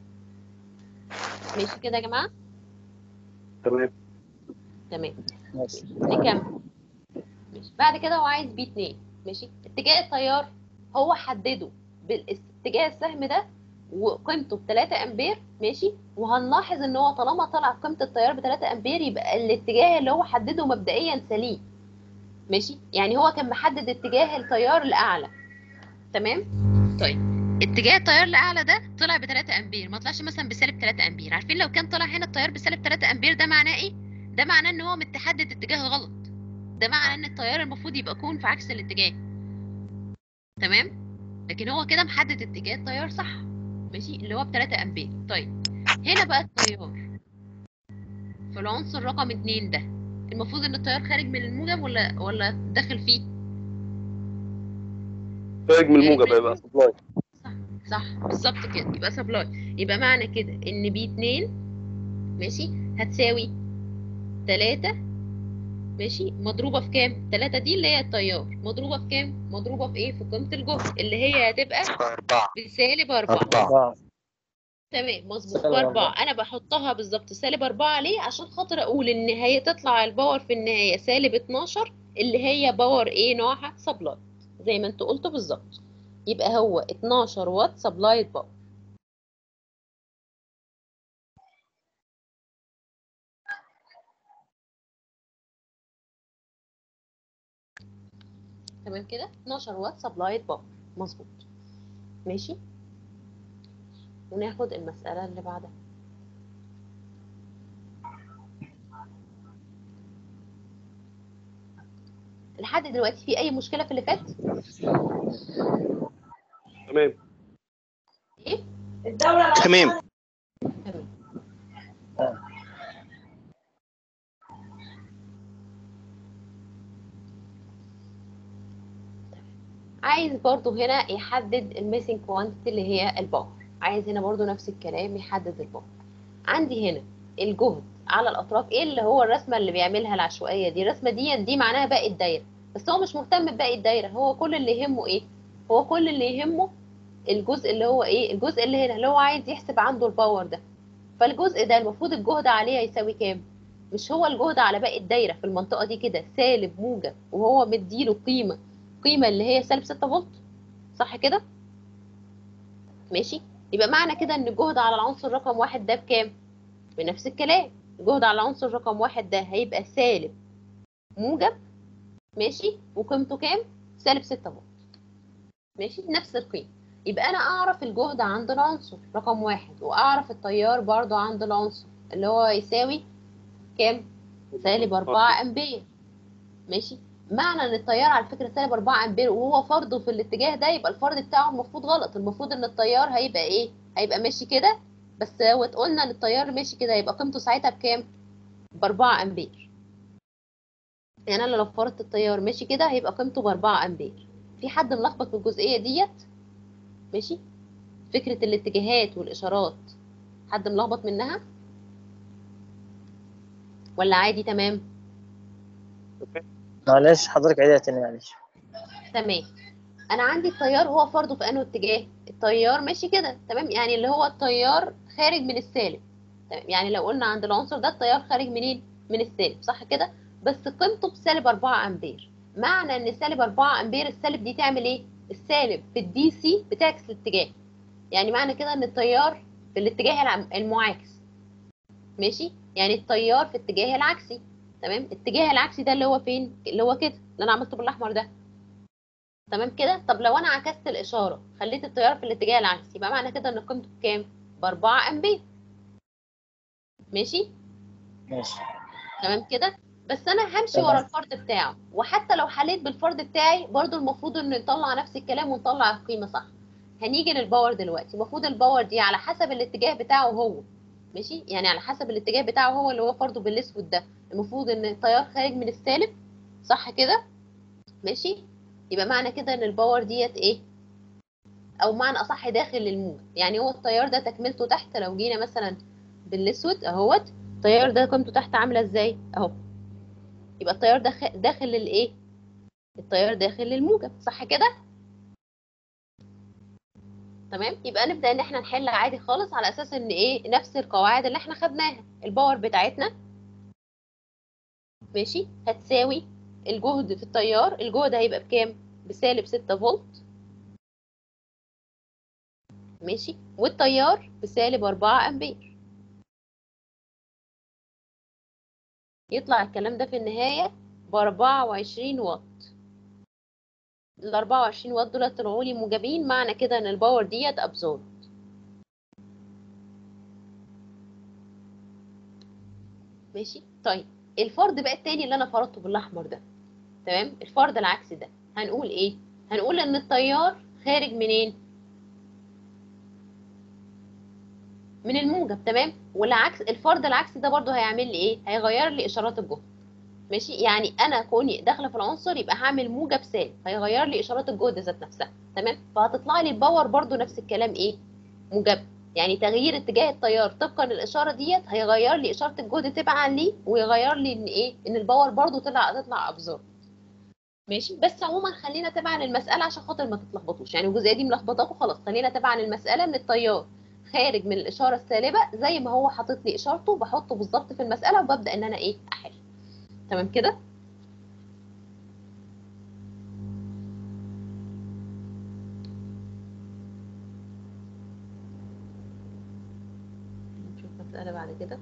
ماشي كده يا جماعه تمام تمام ماشي نكمل ماشي بعد كده هو عايز بي 2 ماشي اتجاه التيار هو حدده بالاتجاه السهم ده وقيمته ب 3 امبير ماشي وهنلاحظ ان هو طالما طلع قيمه التيار ب 3 امبير يبقى الاتجاه اللي هو حدده مبدئيا سليم ماشي يعني هو كان محدد اتجاه التيار الاعلى تمام طيب اتجاه التيار الاعلى ده طلع ب 3 امبير ما طلعش مثلا بسالب 3 امبير عارفين لو كان طلع هنا التيار بسالب 3 امبير ده معناه ايه ده معناه ان هو متحدد اتجاه غلط ده معناه ان التيار المفروض يبقى يكون في عكس الاتجاه تمام لكن هو كده محدد اتجاه التيار صح ماشي اللي هو ب 3 امبير طيب هنا بقى التيار في العنصر رقم 2 ده المفروض ان التيار خارج من الموجب ولا ولا داخل فيه خارج من الموجب هيبقى سبلاي صح بالظبط كده يبقى سبلاي يبقى معنى كده ان بي 2 ماشي هتساوي 3 ماشي مضروبة في كام؟ 3 دي اللي هي التيار مضروبة في كام؟ مضروبة في ايه؟ في قيمة الجهد اللي هي هتبقى أربعة بسالب 4 أربعة تمام مظبوط سالب بأربعة أربعة. أنا بحطها بالظبط سالب أربعة ليه؟ عشان خاطر أقول إن هي تطلع الباور في النهاية سالب 12 اللي هي باور إيه نوعها؟ سبلاي زي ما أنتوا قلتوا بالظبط يبقى هو 12 واط سبلايد باور تمام كده 12 واط سبلايد باور مظبوط ماشي وناخد المسألة اللي بعدها لحد دلوقتي في أي مشكلة في اللي فات؟ تمام إيه؟ الدولة تمام تمام عايز برضو هنا يحدد الميسنج كوانتيتي اللي هي الباور عايز هنا برضو نفس الكلام يحدد الباور عندي هنا الجهد على الاطراف ايه اللي هو الرسمه اللي بيعملها العشوائيه دي الرسمه دي دي معناها باقي الدايره بس هو مش مهتم بباقي الدايره هو كل اللي يهمه ايه هو كل اللي يهمه الجزء اللي هو ايه الجزء اللي هنا اللي هو عايز يحسب عنده الباور ده فالجزء ده المفروض الجهد عليه هيساوي كام مش هو الجهد على باقي الدايره في المنطقه دي كده سالب موجب وهو مديله قيمه قيمه اللي هي سالب 6 فولت صح كده ماشي يبقى معنى كده ان الجهد على العنصر رقم واحد ده بكام بنفس الكلام الجهد على العنصر رقم واحد ده هيبقى سالب موجب ماشي وقيمته كام سالب 6 فولت ماشي نفس القيمه يبقى انا اعرف الجهد عند العنصر رقم واحد واعرف التيار برضو عند العنصر اللي هو يساوي كام سالب 4 امبير ماشي معنى ان التيار على فكره سالب 4 امبير وهو فرضه في الاتجاه ده يبقى الفرض بتاعه المفروض غلط المفروض ان التيار هيبقى ايه هيبقى ماشي كده بس لو قلنا ان التيار ماشي كده يبقى قيمته ساعتها بكام ب 4 امبير يعني انا لو فرضت التيار ماشي كده هيبقى قيمته ب 4 امبير في حد ملخبط في الجزئيه ديت ماشي فكره الاتجاهات والاشارات حد ملخبط منها ولا عادي تمام معلش حضرتك عيدها تاني معلش تمام انا عندي التيار هو فرضه في انه اتجاه التيار ماشي كده تمام يعني اللي هو التيار خارج من السالب تمام يعني لو قلنا عند العنصر ده التيار خارج منين من السالب صح كده بس قيمته بسالب 4 امبير معنى ان سالب 4 امبير السالب دي تعمل ايه السالب في الدي سي بتعكس الاتجاه يعني معنى كده ان التيار في الاتجاه العم- المعاكس ماشي يعني التيار في الاتجاه العكسي تمام الاتجاه العكسي ده اللي هو فين اللي هو كده اللي انا عملته بالاحمر ده تمام كده طب لو انا عكست الاشاره خليت التيار في الاتجاه العكسي يبقى معنى كده ان قيمته بكام ب 4 امبير ماشي ماشي تمام كده بس انا همشي ورا الفرض بتاعه وحتى لو حليت بالفرض بتاعي برضو المفروض ان نطلع نفس الكلام ونطلع القيمه صح هنيجي للباور دلوقتي المفروض الباور دي على حسب الاتجاه بتاعه هو ماشي يعني على حسب الاتجاه بتاعه هو اللي هو فرضه بالاسود ده المفروض ان التيار خارج من السالب صح كده ماشي يبقى معنى كده ان الباور ديت ايه او معنى اصح داخل الموجب يعني هو التيار ده تكملته تحت لو جينا مثلا بالاسود اهوت التيار ده قيمته تحت عامله ازاي اهو يبقى التيار ده خ- داخل الايه التيار داخل الموجب صح كده تمام يبقى نبدا ان احنا نحل عادي خالص على اساس ان ايه نفس القواعد اللي احنا خدناها الباور بتاعتنا ماشي هتساوي الجهد في التيار الجهد هيبقى بكام بسالب 6 فولت ماشي والتيار بسالب 4 امبير يطلع الكلام ده في النهاية ب 24 واط ال 24 واط دول طلعوا لي موجبين معنى كده ان الباور ديت ابزورب ماشي طيب الفرض بقى التاني اللي انا فرضته بالاحمر ده تمام الفرض العكسي ده هنقول ايه هنقول ان التيار خارج منين من الموجب تمام والعكس الفرض العكسي ده برضو هيعمل لي ايه هيغير لي اشارات الجهد ماشي يعني انا كوني داخله في العنصر يبقى هعمل موجب سالب هيغير لي اشارات الجهد ذات نفسها تمام فهتطلع لي الباور برضو نفس الكلام ايه موجب يعني تغيير اتجاه التيار طبقا للاشاره ديت هيغير لي اشاره الجهد تبعا ليه ويغير لي ان ايه ان الباور برضو طلع تطلع ابزورب ماشي بس عموما خلينا تبعا المساله عشان خاطر ما تتلخبطوش يعني الجزئيه دي ملخبطاكم خلاص خلينا تبعا المساله ان التيار خارج من الاشاره السالبه زي ما هو حاطط لي اشارته بحطه بالظبط في المساله وببدا ان انا ايه احل تمام كده نشوف مساله بعد كده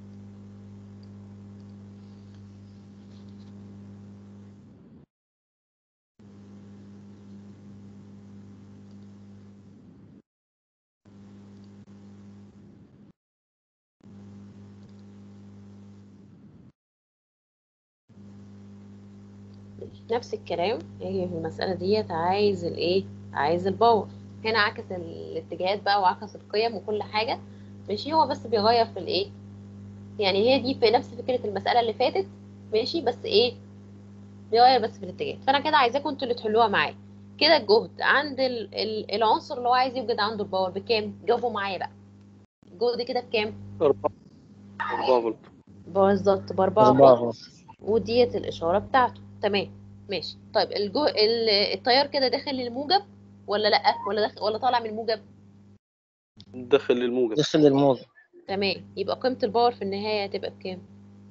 نفس الكلام يجي في المسألة ديت عايز الايه عايز الباور هنا عكس الاتجاهات بقى وعكس القيم وكل حاجة ماشي هو بس بيغير في الايه يعني هي دي في نفس فكرة المسألة اللي فاتت ماشي بس ايه بيغير بس في الاتجاهات فانا كده عايزاكم انتوا اللي تحلوها معايا كده الجهد عند ال ال العنصر اللي هو عايز يوجد عنده الباور بكام جاوبوا معايا بقى الجهد كده بكام 4 4 فولت بالظبط بأربعة أربعة فولت وديت الإشارة بتاعته تمام ماشي طيب الجو... ال- التيار كده داخل الموجب ولا لأ ولا داخل ولا طالع من الموجب داخل الموجب داخل الموجب تمام يبقى قيمة الباور في النهاية هتبقى بكام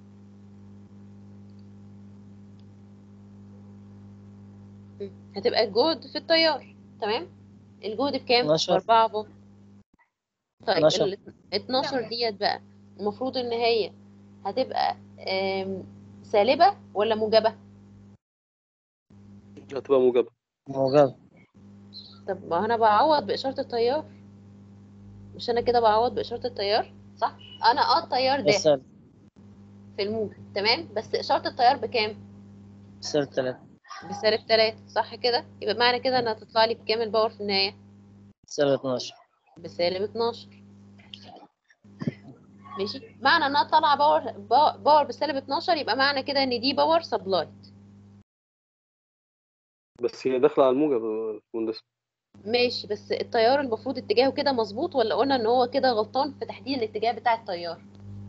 مم. هتبقى الجهد في التيار تمام الجهد بكام 12. بأربعة فولت طيب 12. ال 12 ديت بقى المفروض ان هي هتبقى آم، سالبة ولا موجبة هتبقى موجبة موجب طب ما انا بعوض بإشارة التيار مش انا كده بعوض بإشارة التيار صح انا اه التيار ده بس في الموجب تمام بس إشارة التيار بكام سالب تلاتة بسالب 3 صح كده يبقى معنى كده انها تطلع لي بكام الباور في النهاية سالب اتناشر بسالب 12 ماشي معنى انها طالعه باور با- باور بسالب 12 يبقى معنى كده ان دي باور سبلايت بس هي داخلة على الموجب يا باشمهندس ماشي بس التيار المفروض اتجاهه كده مظبوط ولا قلنا ان هو كده غلطان في تحديد الاتجاه بتاع التيار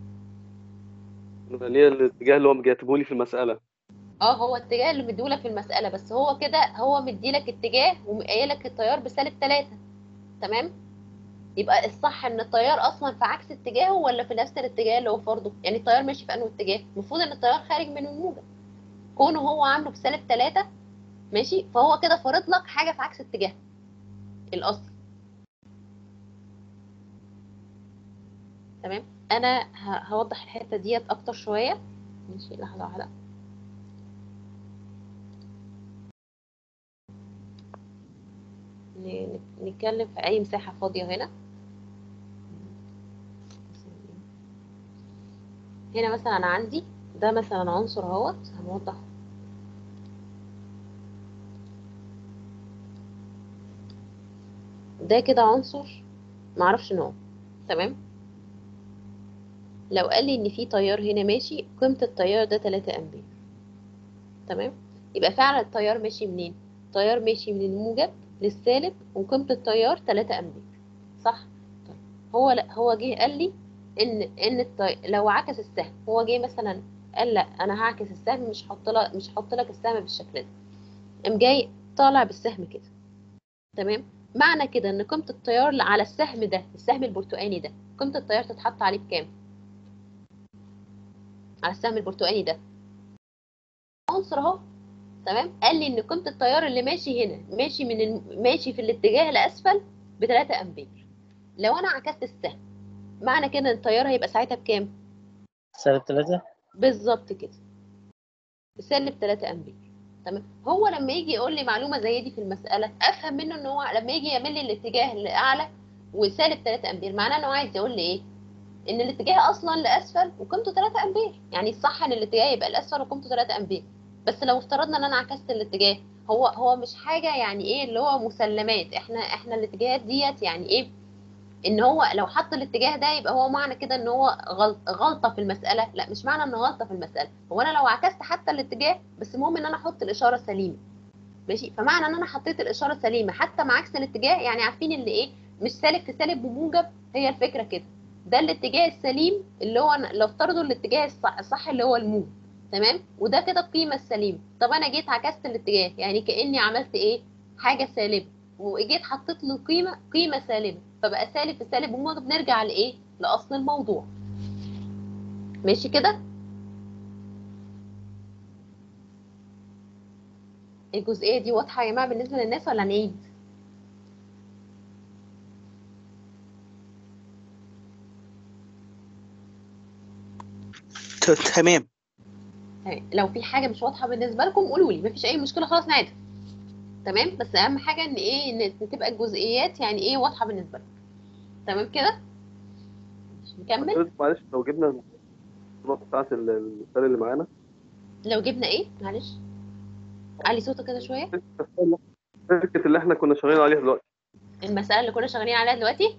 اللي هي الاتجاه اللي هو جايبه لي في المسألة اه هو الاتجاه اللي مديهولك في المسألة بس هو كده هو مديلك اتجاه ومقايلك التيار بسالب 3 تمام يبقى الصح ان التيار اصلا في عكس اتجاهه ولا في نفس الاتجاه اللي هو فرضه يعني التيار ماشي في انه اتجاه المفروض ان التيار خارج من الموجب كونه هو عامله بسالب 3 ماشي فهو كده فارض لك حاجه في عكس اتجاه الاصل تمام انا ه- هوضح الحته ديت اكتر شويه ماشي لحظه واحده ن- ن- نتكلم في اي مساحه فاضيه هنا هنا مثلا انا عندي ده مثلا عنصر اهوت هنوضح ده كده عنصر معرفش نوعه تمام لو قال لي ان في تيار هنا ماشي قيمة التيار ده 3 امبير تمام يبقى فعلا التيار ماشي منين التيار ماشي من الموجب للسالب وقيمة التيار 3 امبير صح طيب هو لا هو جه قال لي ان ان الطي... لو عكس السهم هو جه مثلا قال لا انا هعكس السهم مش هحط لك مش هحط لك السهم بالشكل ده قام جاي طالع بالسهم كده تمام معنى كده ان قيمه التيار على السهم ده السهم البرتقاني ده قيمه التيار تتحط عليه بكام على السهم البرتقاني ده عنصر اهو تمام قال لي ان قيمه التيار اللي ماشي هنا ماشي من الم... ماشي في الاتجاه الاسفل ب 3 امبير لو انا عكست السهم معنى كده ان التيار هيبقى ساعتها بكام سالب 3 بالظبط كده بسالب 3 امبير تمام هو لما يجي يقول لي معلومه زي دي في المساله افهم منه ان هو لما يجي يعمل لي الاتجاه لاعلى وسالب 3 امبير معناه انه عايز يقول لي ايه ان الاتجاه اصلا لاسفل وقيمته 3 امبير يعني الصح ان الاتجاه يبقى الاسفل وقيمته 3 امبير بس لو افترضنا ان انا عكست الاتجاه هو هو مش حاجه يعني ايه اللي هو مسلمات احنا احنا الاتجاهات ديت يعني ايه ان هو لو حط الاتجاه ده يبقى هو معنى كده ان هو غلط غلطه في المساله لا مش معنى ان غلطه في المساله هو انا لو عكست حتى الاتجاه بس المهم ان انا احط الاشاره سليمه ماشي فمعنى ان انا حطيت الاشاره سليمه حتى مع عكس الاتجاه يعني عارفين اللي ايه مش سالب في سالب بموجب هي الفكره كده ده الاتجاه السليم اللي هو لو افترضوا الاتجاه الصح, الصح اللي هو الموجب تمام وده كده القيمه السليمه طب انا جيت عكست الاتجاه يعني كاني عملت ايه حاجه سالبه وجيت حطيت له قيمه قيمه سالبه فبقى سالب في سالب وموجب نرجع لايه لاصل الموضوع ماشي كده الجزئيه دي واضحه يا جماعه بالنسبه للناس ولا نعيد ت- تمام تمام لو في حاجه مش واضحه بالنسبه لكم قولوا لي مفيش اي مشكله خلاص نعيدها تمام بس اهم حاجه ان ايه ان تبقى الجزئيات يعني ايه واضحه بالنسبه لك تمام كده مش نكمل معلش لو جبنا النقطة بتاعت ال- المثال اللي معانا لو جبنا ايه معلش علي صوتك كده شويه الشركة اللي احنا كنا شغالين عليها دلوقتي المساله اللي كنا شغالين عليها دلوقتي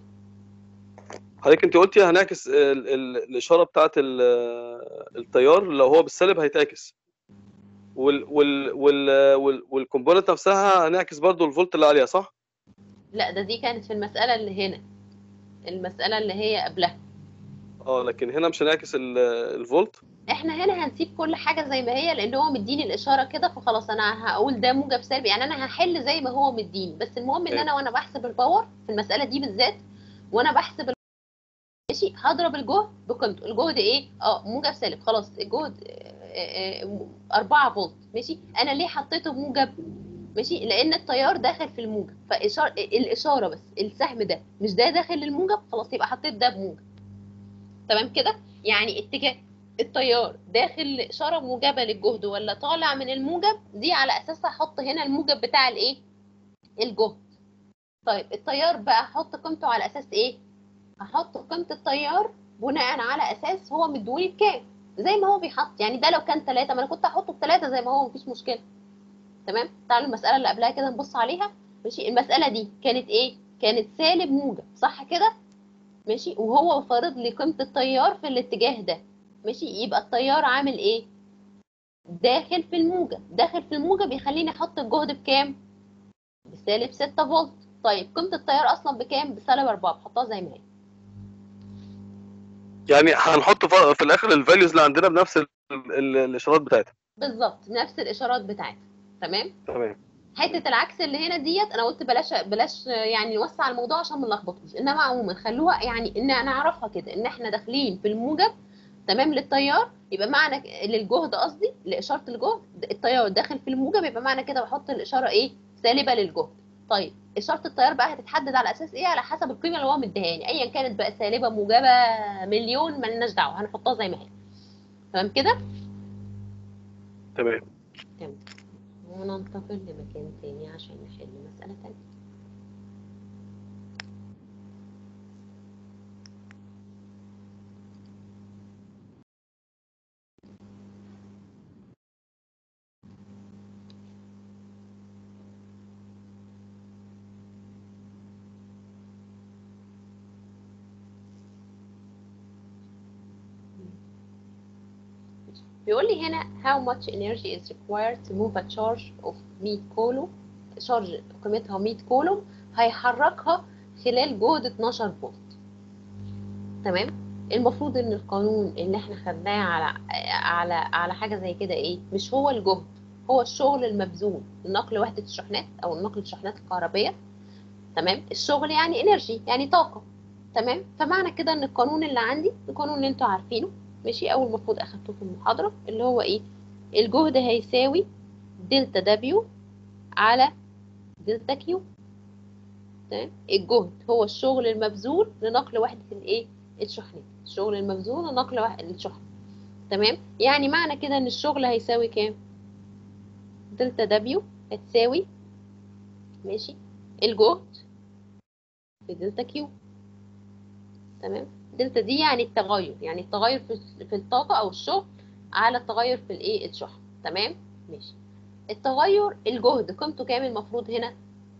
حضرتك انت قلتي هنعكس ال- ال- الاشاره بتاعت ال- التيار لو هو بالسالب هيتعكس وال وال وال وال والكومبوننت نفسها هنعكس برضو الفولت اللي عليها صح؟ لا ده دي كانت في المساله اللي هنا المساله اللي هي قبلها اه لكن هنا مش هنعكس ال- الفولت احنا هنا هنسيب كل حاجه زي ما هي لان هو مديني الاشاره كده فخلاص انا هقول ده موجب سالب يعني انا هحل زي ما هو مديني بس المهم ان انا وانا بحسب الباور في المساله دي بالذات وانا بحسب ال- ماشي هضرب الجهد بقيمته الجهد ايه اه موجب سالب خلاص الجهد آه، آه، 4 فولت ماشي انا ليه حطيته موجب ماشي لان التيار داخل في الموجب فاشاره الاشاره بس السهم ده مش ده داخل الموجب خلاص يبقى حطيت ده بموجب تمام كده يعني اتجاه التيار داخل اشاره موجبه للجهد ولا طالع من الموجب دي على اساسها احط هنا الموجب بتاع الايه الجهد طيب التيار بقى احط قيمته على اساس ايه هحط قيمه التيار بناء على اساس هو مديوني بكام زي ما هو بيحط يعني ده لو كان 3 ما انا كنت هحطه بثلاثة زي ما هو مفيش مشكله تمام تعالوا المساله اللي قبلها كده نبص عليها ماشي المساله دي كانت ايه كانت سالب موجب صح كده ماشي وهو فارض لي قيمه التيار في الاتجاه ده ماشي يبقى التيار عامل ايه داخل في الموجب داخل في الموجب يخليني احط الجهد بكام بسالب 6 فولت طيب قيمه التيار اصلا بكام بسالب 4 بحطها زي ما هي يعني هنحط ف- في الاخر الفاليوز اللي عندنا بنفس ال- ال- الاشارات بتاعتها بالظبط نفس الاشارات بتاعتها تمام تمام حته العكس اللي هنا ديت انا قلت بلاش بلاش يعني نوسع الموضوع عشان ما نلخبطوش انما عموما خلوها يعني ان انا اعرفها كده ان احنا داخلين في الموجب تمام للتيار يبقى معنى ك- للجهد قصدي لاشاره الجهد التيار داخل في الموجب يبقى معنى كده بحط الاشاره ايه سالبه للجهد طيب اشاره التيار بقى هتتحدد على اساس ايه على حسب القيمه اللي هو مديهاني ايا كانت بقى سالبه موجبه مليون مالناش دعوه هنحطها زي ما هي تمام كده تمام تمام وننتقل لمكان تاني عشان نحل مسألة تانية بيقول لي هنا how much energy is required to move a charge of 100 كولوم شارج قيمتها 100 كولوم هيحركها خلال جهد 12 فولت تمام المفروض ان القانون اللي احنا خدناه على على على حاجه زي كده ايه مش هو الجهد هو الشغل المبذول لنقل وحده الشحنات او نقل الشحنات الكهربيه تمام الشغل يعني انرجي يعني طاقه تمام فمعنى كده ان القانون اللي عندي القانون اللي انتوا عارفينه ماشي او المفروض اخدته في المحاضره اللي هو ايه الجهد هيساوي دلتا دبليو على دلتا كيو تمام الجهد هو الشغل المبذول لنقل وحده الايه الشحنات الشغل المبذول لنقل وحده الشحن تمام يعني معنى كده ان الشغل هيساوي كام دلتا دبليو هتساوي ماشي الجهد في دلتا كيو تمام دلتا دي يعني التغير يعني التغير في في الطاقه او الشغل على التغير في الايه الشحن تمام ماشي التغير الجهد قيمته كام المفروض هنا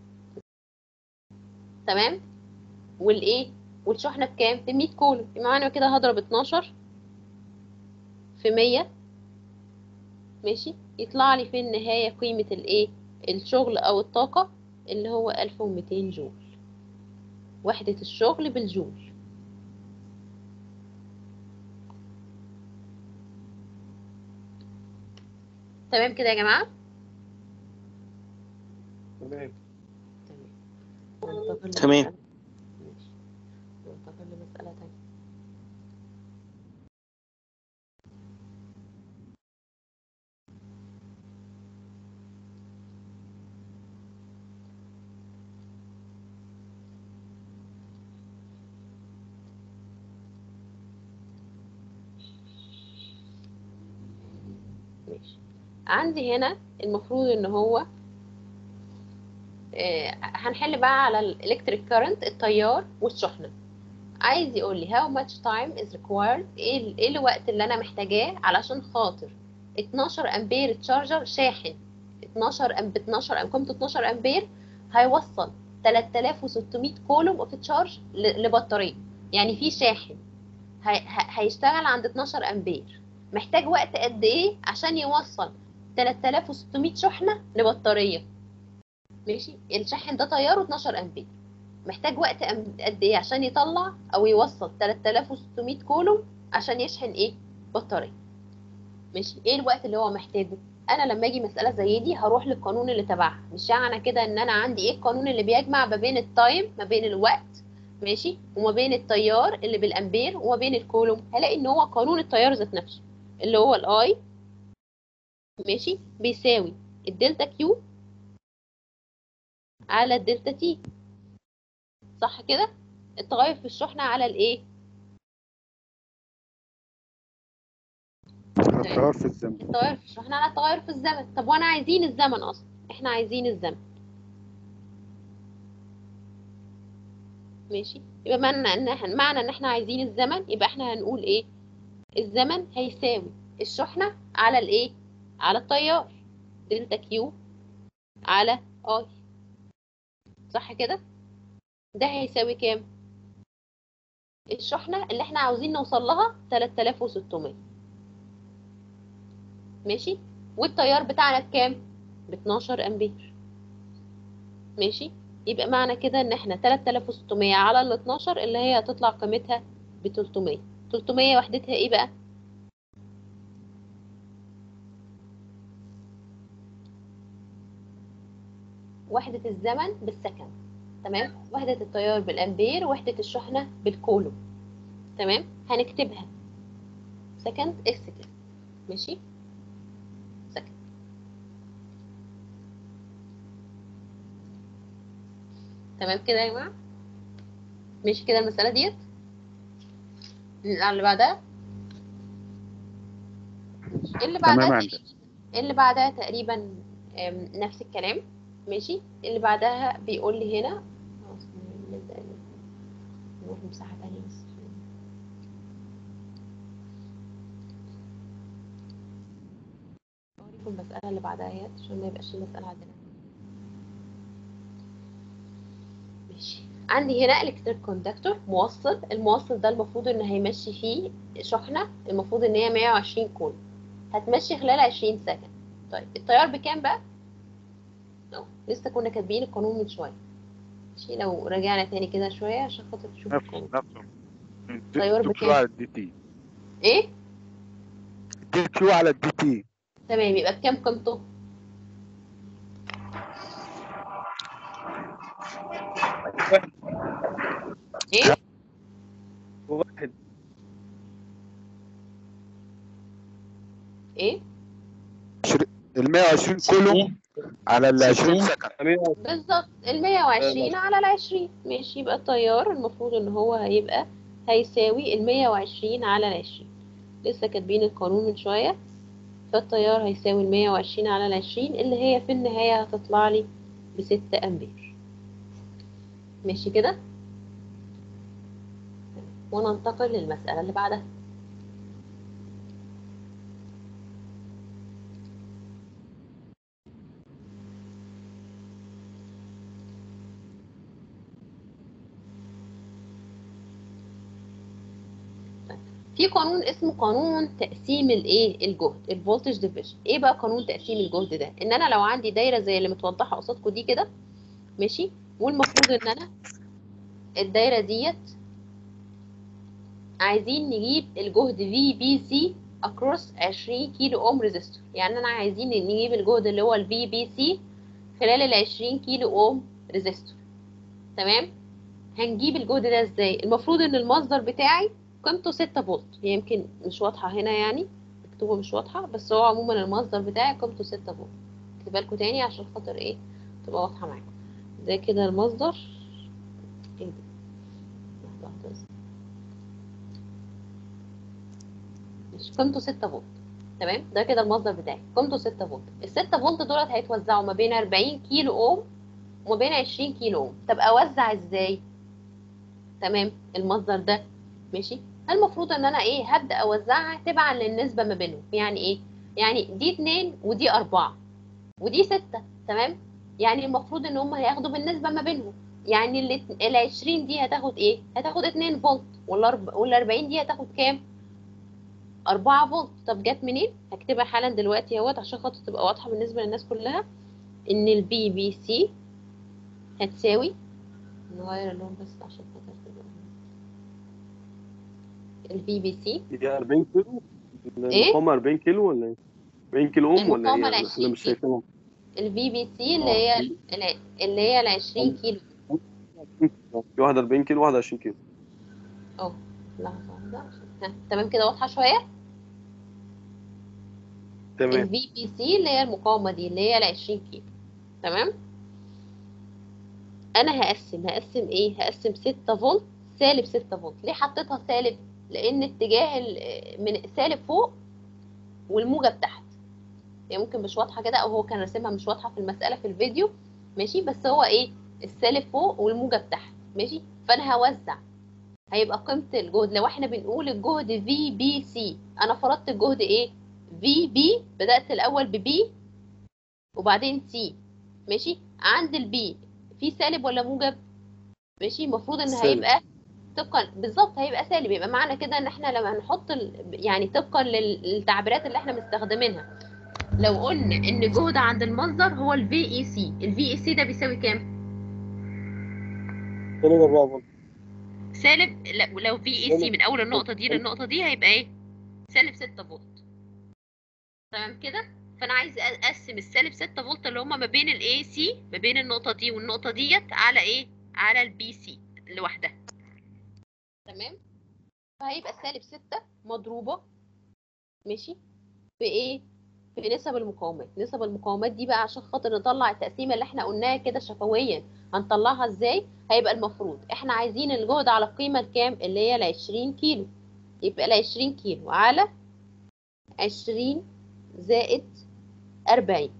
تمام والايه والشحنه بكام في 100 كولوم يبقى معنى كده هضرب 12 في 100 ماشي يطلع لي في النهايه قيمه الايه الشغل او الطاقه اللي هو 1200 جول وحده الشغل بالجول تمام كده يا جماعه تمام ننتقل تمام. لمسألة- ماشي. ننتقل لمسألة تانية ماشي عندي هنا المفروض ان هو آه، هنحل بقى على الالكتريك كارنت التيار والشحنه عايز يقول لي how much time is required ايه ال- ايه الوقت اللي انا محتاجاه علشان خاطر 12 امبير تشارجر شاحن 12 ام 12 ام قيمته 12 امبير هيوصل 3600 كولوم اوف تشارج لبطاريه يعني في شاحن هي- ه- هيشتغل عند 12 امبير محتاج وقت قد ايه عشان يوصل 3600 شحنه لبطاريه ماشي الشاحن ده تياره 12 امبير محتاج وقت أم- قد ايه عشان يطلع او يوصل 3600 كولوم عشان يشحن ايه بطاريه ماشي ايه الوقت اللي هو محتاجه انا لما اجي مساله زي دي هروح للقانون اللي تبعها مش معنى كده ان انا عندي ايه القانون اللي بيجمع ما بين التايم ما بين الوقت ماشي وما بين التيار اللي بالامبير وما بين الكولوم هلاقي ان هو قانون التيار ذات نفسه اللي هو الاي ماشي بيساوي الدلتا كيو على الدلتا تي صح كده التغير في الشحنة على الايه التيار في الزمن التغير في الشحنة على التغير في الزمن طب وانا عايزين الزمن اصلا احنا عايزين الزمن ماشي يبقى معنى ان احنا معنى ان احنا عايزين الزمن يبقى احنا هنقول ايه الزمن هيساوي الشحنة على الايه على التيار دلتا كيو على اي صح كده ده هيساوي كام الشحنة اللي احنا عاوزين نوصل لها 3600 ماشي والتيار بتاعنا بكام ب 12 امبير ماشي يبقى معنى كده ان احنا 3600 على ال 12 اللي هي هتطلع قيمتها ب 300 300 وحدتها ايه بقى وحدة الزمن بالسكند تمام وحدة التيار بالأمبير وحدة الشحنة بالكولوم تمام هنكتبها سكند اكس كده ماشي سكند تمام كده يا جماعة ماشي كده المسألة ديت ننقل على اللي بعدها اللي تمام بعدها عندك اللي بعدها تقريبا آم، نفس الكلام ماشي اللي بعدها بيقول لي هنا خلاص، نبدأ نروح لمساحة تانية بس أوريكم المسألة اللي بعدها اهيت عشان ما يبقاش المسألة عندنا ماشي عندي هنا الكتريك كوندكتور موصل الموصل ده المفروض ان هيمشي فيه شحنة المفروض ان هي 120 كولوم هتمشي خلال 20 سكند طيب التيار بكام بقى أهو، لسه كنا كاتبين القانون من شويه ماشي لو رجعنا تاني كده شويه عشان خاطر تشوفوا نفس القانون نفسه مم. تيار دي كيو بكام على الدي تي ايه دي كيو على الدي تي تمام يبقى بكام قيمته ايه واحد ايه ال 120 كله على ال 20 سكند بالظبط ال 120 على ال 20 ماشي يبقى التيار المفروض ان هو هيبقى هيساوي ال 120 على ال 20 لسه كاتبين القانون من شوية فالتيار هيساوي ال 120 على ال 20 اللي هي في النهاية هتطلع لي بستة أمبير ماشي كده وننتقل للمسألة اللي بعدها في قانون اسمه قانون تقسيم الايه الجهد الفولتج ديفيجن ايه بقى قانون تقسيم الجهد ده ان انا لو عندي دايره زي اللي متوضحه قصادكم دي كده ماشي والمفروض ان انا الدايره ديت عايزين نجيب الجهد في بي سي اكروس 20 كيلو اوم ريزيستور يعني انا عايزين نجيب الجهد اللي هو الفي بي سي خلال ال 20 كيلو اوم ريزيستور تمام هنجيب الجهد ده ازاي المفروض ان المصدر بتاعي قيمته 6 فولت هي يمكن مش واضحه هنا يعني مكتوبه مش واضحه بس هو عموما المصدر بتاعي قيمته 6 فولت خلي بالكوا تاني عشان خاطر ايه تبقى واضحه معاكم ده كده المصدر ايه ده واحدة واحدة بس. مش قيمته 6 فولت تمام ده كده المصدر بتاعي قيمته 6 فولت ال 6 فولت دولت هيتوزعوا ما بين 40 كيلو اوم وما بين 20 كيلو اوم طب اوزع ازاي تمام المصدر ده ماشي المفروض ان انا ايه هبدا اوزعها تبعا للنسبه ما بينهم يعني ايه يعني دي 2 ودي 4 ودي 6 تمام يعني المفروض ان هم هياخدوا بالنسبه ما بينهم يعني ال 20 دي هتاخد ايه هتاخد 2 فولت وال 40 دي هتاخد كام 4 فولت طب جت منين هكتبها حالا دلوقتي اهوت عشان خاطر تبقى واضحه بالنسبه للناس كلها ان البي بي سي هتساوي نغير اللون بس عشان خاطر تبقى البي بي سي دي 40 كيلو إيه؟ المقاومة 40 كيلو ولا ايه؟ 40 كيلو اوم ولا المقاومة ايه؟ ال احنا 20 مش شايفينهم البي بي سي اللي هي ال- اللي هي ال 20 كيلو في واحدة 40 كيلو وواحدة 20 كيلو اه لحظه واحده عشان- ها، تمام كده واضحه شويه تمام الفي بي سي اللي هي المقاومه دي اللي هي ال 20 كيلو تمام انا هقسم هقسم ايه هقسم 6 فولت سالب 6 فولت ليه حطيتها سالب لان اتجاه ال- من سالب فوق والموجب تحت هي ممكن مش واضحه كده او هو كان راسمها مش واضحه في المساله في الفيديو ماشي بس هو ايه السالب فوق والموجب تحت ماشي فانا هوزع هيبقى قيمه الجهد لو احنا بنقول الجهد في بي سي انا فرضت الجهد ايه في بي بدات الاول ببي وبعدين سي ماشي عند البي في سالب ولا موجب ماشي المفروض ان سالب. هيبقى طبقا بالظبط هيبقى سالب يبقى معنى كده ان احنا لما هنحط ال... يعني طبقا لل- للتعبيرات اللي احنا مستخدمينها لو قلنا ان الجهد عند المصدر هو الفي اي سي الفي اي سي ده بيساوي كام سالب 4 فولت سالب لا- لو في اي سي من اول النقطه دي للنقطه دي هيبقى ايه سالب 6 فولت تمام كده فانا عايز اقسم السالب 6 فولت اللي هما ما بين الاي سي ما بين النقطه دي والنقطه ديت على ايه على البي سي لوحدها تمام فهيبقى سالب 6 مضروبه ماشي في ايه في نسب المقاومات نسب المقاومات دي بقى عشان خاطر نطلع التقسيمه اللي احنا قلناها كده شفويا هنطلعها ازاي هيبقى المفروض احنا عايزين الجهد على القيمه الكام اللي هي ال 20 كيلو يبقى ال 20 كيلو على 20 زائد 40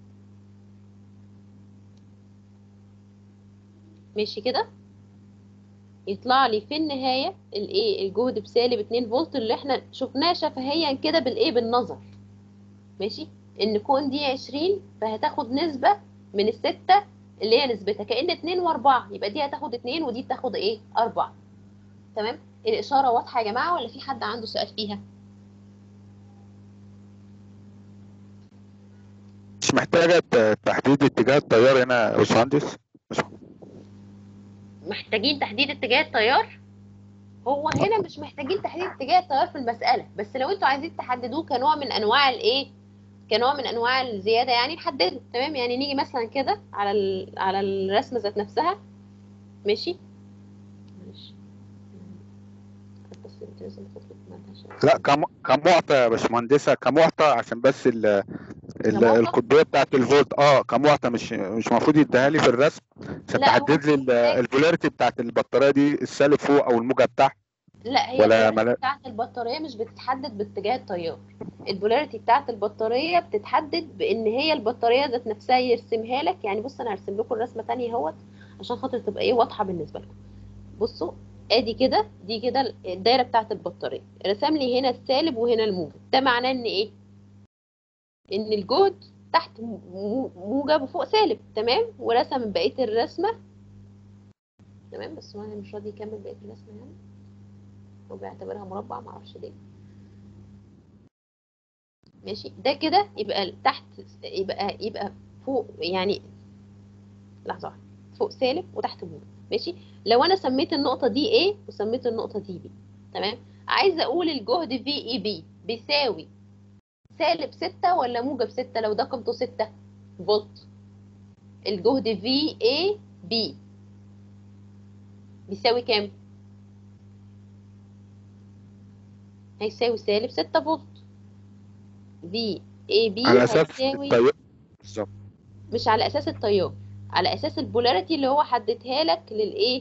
ماشي كده يطلع لي في النهاية الايه الجهد بسالب 2 فولت اللي احنا شفناه شفهيا كده بالايه بالنظر ماشي ان كون دي 20 فهتاخد نسبة من الستة اللي هي نسبتها كأن 2 و4 يبقى دي هتاخد 2 ودي تاخد ايه 4 تمام الإشارة واضحة يا جماعة ولا في حد عنده سؤال فيها مش محتاجة ت- تحديد اتجاه التيار هنا يا باشمهندس محتاجين تحديد اتجاه التيار هو هنا مش محتاجين تحديد اتجاه التيار في المساله بس لو انتوا عايزين تحددوه كنوع من انواع الايه كنوع من انواع الزياده يعني نحدده تمام يعني نيجي مثلا كده على ال... على الرسمه ذات نفسها ماشي معلش بس انت لازم تطلب ملهاش لا كم كمعطى يا باشمهندسه كمعطى عشان بس ال ال كمعطى؟ القطبيه بتاعت الفولت اه كمعطى مش مش المفروض يديها لي في الرسم عشان لا، هو تحدد لي ال- البولاريتي بتاعت البطاريه دي السالب فوق او الموجب تحت لا هي ولا البولاريتي ملا- بتاعت البطارية مش بتتحدد باتجاه التيار البولاريتي بتاعت البطارية بتتحدد بإن هي البطارية ذات نفسها يرسمها لك يعني بص أنا هرسم لكم الرسمة تانية اهوت عشان خاطر تبقى إيه واضحة بالنسبة لكم بصوا ادي كده دي كده الدايرة بتاعت البطارية رسم لي هنا السالب وهنا الموجب ده معناه إن إيه؟ إن الجهد تحت مو- موجب وفوق سالب تمام ورسم بقية الرسمة تمام بس هو مش راضي يكمل بقية الرسمة يعني وبيعتبرها مربع معرفش ليه ماشي ده كده يبقى تحت يبقى يبقى فوق يعني لحظة واحدة فوق سالب وتحت موجب ماشي لو انا سميت النقطة دي A وسميت النقطة دي B تمام عايزة اقول الجهد في اي بي بيساوي سالب ستة ولا موجب ستة لو ده قيمته ستة فولت الجهد في اي بي بيساوي كام؟ هيساوي سالب ستة فولت في اي بي على اساس هيساوي التيار بالظبط مش على اساس التيار على اساس البولاريتي اللي هو حددها لك للايه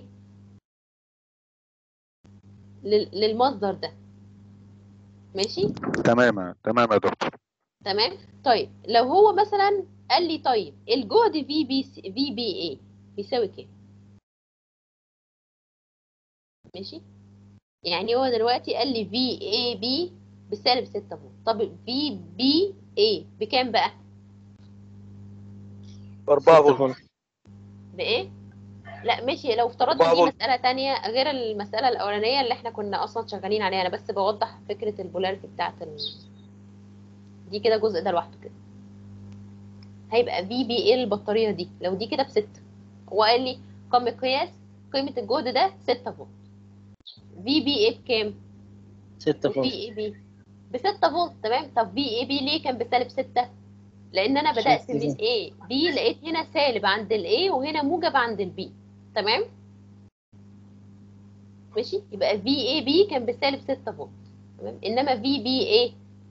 لل- للمصدر ده ماشي تمام تمام يا دكتور تمام طيب لو هو مثلا قال لي طيب الجهد في بي في بي ايه بيساوي كام ماشي يعني هو دلوقتي قال لي في اي بي بسالب 6 فولت طب في بي ايه بكام بقى 4 فولت بايه لا ماشي لو افترضنا أربعة دي فولت. مسألة تانية غير المسألة الأولانية اللي احنا كنا أصلا شغالين عليها أنا بس بوضح فكرة البولاريتي بتاعت ال... دي كده جزء ده لوحده كده هيبقى في بي ايه البطارية دي لو دي كده بستة هو قال لي كمقياس قيمة الجهد ده 6 فولت في بي ايه بكام؟ 6 في فولت اي بي ب 6 فولت تمام طب في اي بي ليه كان بسالب 6 لان انا بدات شفت من ده. الاي بي لقيت هنا سالب عند الاي وهنا موجب عند البي تمام ماشي يبقى في اي بي كان بسالب 6 فولت تمام انما في بي ايه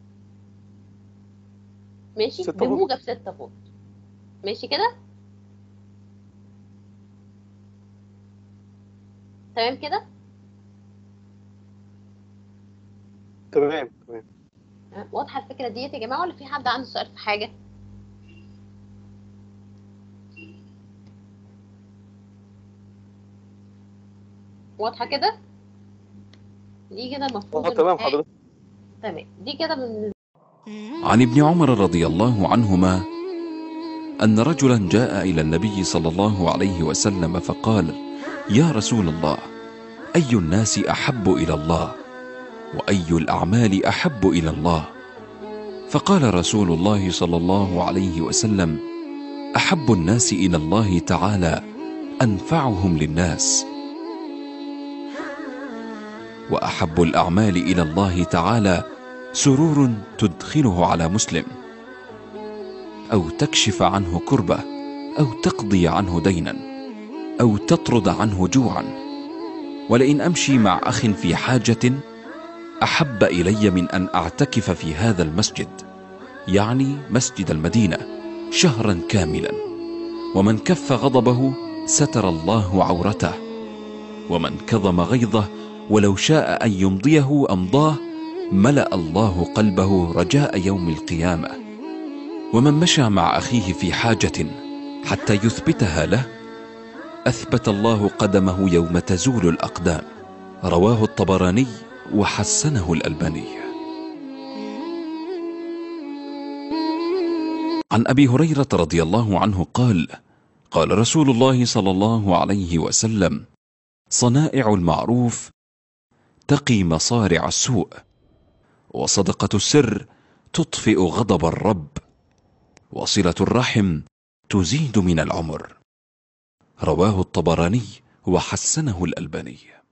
ماشي 6 فولت. بموجب 6 فولت ماشي كده تمام كده تمام تمام ها، واضحه الفكره ديت يا جماعه ولا في حد عنده سؤال في حاجه واضحه كده دي كده المفروض اه تمام إن- حضرتك تمام دي كده من عن ابن عمر رضي الله عنهما ان رجلا جاء الى النبي صلى الله عليه وسلم فقال يا رسول الله اي الناس احب الى الله واي الاعمال احب الى الله فقال رسول الله صلى الله عليه وسلم احب الناس الى الله تعالى انفعهم للناس واحب الاعمال الى الله تعالى سرور تدخله على مسلم او تكشف عنه كربه او تقضي عنه دينا او تطرد عنه جوعا ولئن امشي مع اخ في حاجه احب الي من ان اعتكف في هذا المسجد يعني مسجد المدينه شهرا كاملا ومن كف غضبه ستر الله عورته ومن كظم غيظه ولو شاء ان يمضيه امضاه ملا الله قلبه رجاء يوم القيامه ومن مشى مع اخيه في حاجه حتى يثبتها له اثبت الله قدمه يوم تزول الاقدام رواه الطبراني وحسنه الالباني عن ابي هريره رضي الله عنه قال قال رسول الله صلى الله عليه وسلم صنائع المعروف تقي مصارع السوء وصدقه السر تطفئ غضب الرب وصله الرحم تزيد من العمر رواه الطبراني وحسنه الالباني